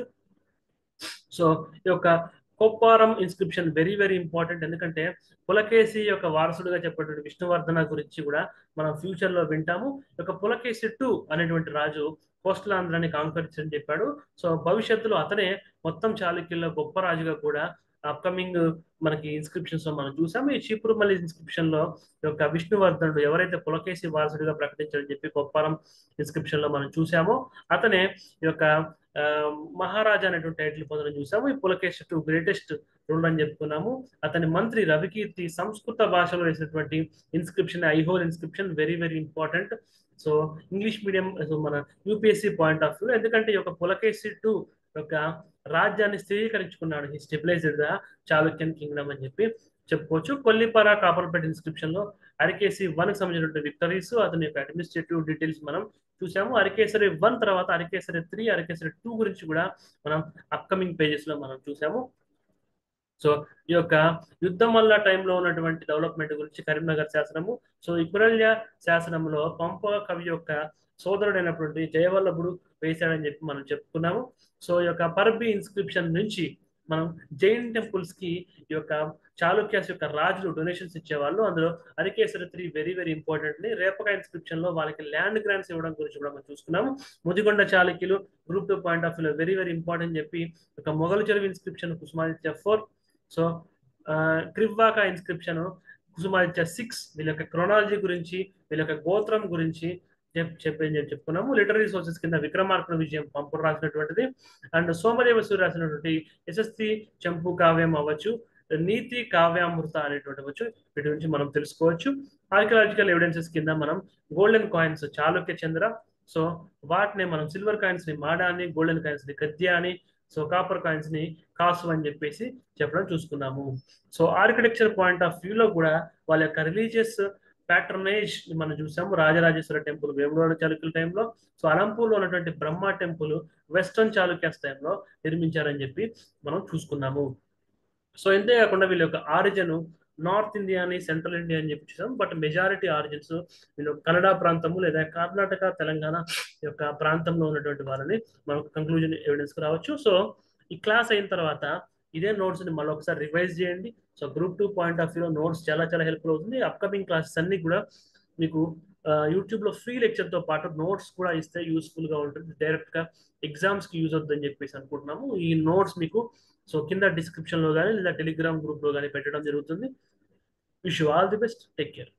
సో ఈ యొక్క Kopparam inscription very very important ఎందుకంటే పులకేసి యొక్క వారసుడుగా చెప్పేటువంటి విష్ణువర్ధన గురించి కూడా మనం ఫ్యూచర్ లో వింటాము ఈ యొక్క పులకేసి టూ అనేటువంటి రాజు కోస్టల్ ఆంధ్రాన్ని కాంకరించని చెప్పాడు సో భవిష్యత్తులో అతనే మొత్తం చాళుక్యుల్లో గొప్ప రాజుగా కూడా అప్కమింగ్ మనకి ఇన్స్క్రిప్షన్స్ లో మనం చూసాము ఈ చీపురుమల్లి ఇన్స్క్రిప్షన్ లో యొక్క విష్ణువర్ధనుడు ఎవరైతే పులకేసి వారసుడిగా ప్రకటించారని చెప్పి కొప్పారం ఇన్స్క్రిప్షన్ లో మనం చూసామో అతనే ఈ యొక్క మహారాజా అనేటువంటి టైటిల్ పొందడం చూసాము ఈ పులకేశ్ టు గ్రేటెస్ట్ రూల్ అని చెప్పుకున్నాము అతని మంత్రి రవికీర్తి సంస్కృత భాషలో వేసినటువంటి inscription Aihole inscription very very important so English medium మన యూపీఎస్సీ పాయింట్ ఆఫ్ వ్యూ ఎందుకంటే ఈ యొక్క పులకేసి టు యొక్క రాజ్యాన్ని స్థిరీకరించుకున్నాడు ఈ స్టెబిలైజ్డ్ గా చాళుక్యన్ కింగ్డమ్ అని చెప్పి చెప్పుకోవచ్చు కొల్లిపర కాపర్పేట ఇన్స్క్రిప్షన్ లో అరికేసి వన్ కి సంబంధించిన విక్టరీస్ అతని యొక్క అడ్మినిస్ట్రేటివ్ డీటెయిల్స్ మనం చూసాము అరికేసరి వన్ తర్వాత అరికేసరి త్రీ అరికేసరి టూ గురించి కూడా మనం అప్కమింగ్ పేజెస్ లో మనం చూసాము సో ఈ యొక్క యుద్ధం వల్ల టైంలో ఉన్నటువంటి డెవలప్మెంట్ గురించి కరీంనగర్ శాసనము సో ఈ కురల్య శాసనంలో పంప కవి యొక్క సోదరుడైనటువంటి జయవల్లభుడు వేశాడని చెప్పి మనం చెప్పుకున్నాము సో ఈ యొక్క పర్బి ఇన్స్క్రిప్షన్ నుంచి మనం జైన్ టెంపుల్స్ కి ఈ యొక్క చాళుక్యాస్ యొక్క రాజులు డొనేషన్స్ ఇచ్చేవాళ్ళు అందులో Arikeshwara three very very important ని రేపక ఇన్స్క్రిప్షన్ లో వాళ్ళకి ల్యాండ్ గ్రాంట్స్ ఇవ్వడం గురించి కూడా మనం చూసుకున్నాము ముదిగొండ చాళుక్యులు గ్రూప్ టూ పాయింట్ ఆఫ్ వ్యూలో వెరీ వెరీ ఇంపార్టెంట్ చెప్పి ఒక Mogalicheruvu inscription Kusumaditya four so Krivvaka inscription Kusumaditya six వీళ్ళ యొక్క క్రొనాలజీ గురించి వీళ్ళ యొక్క గోత్రం గురించి చెప్పి చెప్పుకున్నాము లిటరీ సోర్సెస్ కింద విక్రమార్పణ విజయం పంపుడు రాసినటువంటిది అండ్ సోమదేవ సూర్య రాసినటువంటి ఎస్ఎస్సి చంపు కావ్యం అవ్వచ్చు నీతి కావ్యామృత అనేటువంటి వచ్చు వీటి గురించి మనం తెలుసుకోవచ్చు ఆర్కియలాజికల్ ఎవిడెన్సెస్ కింద మనం golden coins Chalukya Chandra so వాటిని మనం సిల్వర్ కాయిన్స్ ని మాడా అని గోల్డెన్ కాయిన్స్ ని గద్య అని సో కాపర్ కాయిన్స్ ని కాసు అని చెప్పేసి చెప్పడం చూసుకున్నాము సో ఆర్కిటెక్చర్ పాయింట్ ఆఫ్ వ్యూలో కూడా వాళ్ళ యొక్క రిలీజియస్ ప్యాట్రనేజ్ మనం చూసాము రాజరాజేశ్వర టెంపుల్ వేములవాడ చాళుక్యుల టైంలో సో అలంపూర్లో ఉన్నటువంటి బ్రహ్మ టెంపుల్ వెస్టర్న్ చాళుక్యాస్ టైంలో నిర్మించారని చెప్పి మనం చూసుకున్నాము సో ఇంతే కాకుండా వీళ్ళ యొక్క ఆరిజిన్ నార్త్ ఇండియా అని సెంట్రల్ ఇండియా అని చెప్పి చూసాం బట్ మెజారిటీ ఆరిజిన్స్ వీళ్ళు కన్నడ ప్రాంతము లేదా కర్ణాటక తెలంగాణ యొక్క ప్రాంతంలో ఉన్నటువంటి వాళ్ళని మనం కంక్లూజన్ ఎవిడెన్స్ కు రావచ్చు సో ఈ క్లాస్ అయిన తర్వాత ఇదే నోట్స్ ని మళ్ళీ ఒకసారి రివైజ్ చేయండి so group two point of వ్యూలో నోట్స్ చాలా చాలా హెల్ప్ఫుల్ అవుతుంది అప్కమింగ్ క్లాసెస్ అన్ని కూడా మీకు యూట్యూబ్ లో ఫ్రీ లెక్చర్ తో పాటు నోట్స్ కూడా ఇస్తే యూస్ఫుల్ గా ఉంటుంది డైరెక్ట్ గా ఎగ్జామ్స్ కి యూజ్ అవుతుందని చెప్పేసి అనుకుంటున్నాము ఈ నోట్స్ మీకు సో కింద డిస్క్రిప్షన్ లో కానీ లేదా టెలిగ్రామ్ గ్రూప్ లో కానీ పెట్టడం జరుగుతుంది wish you all the best take care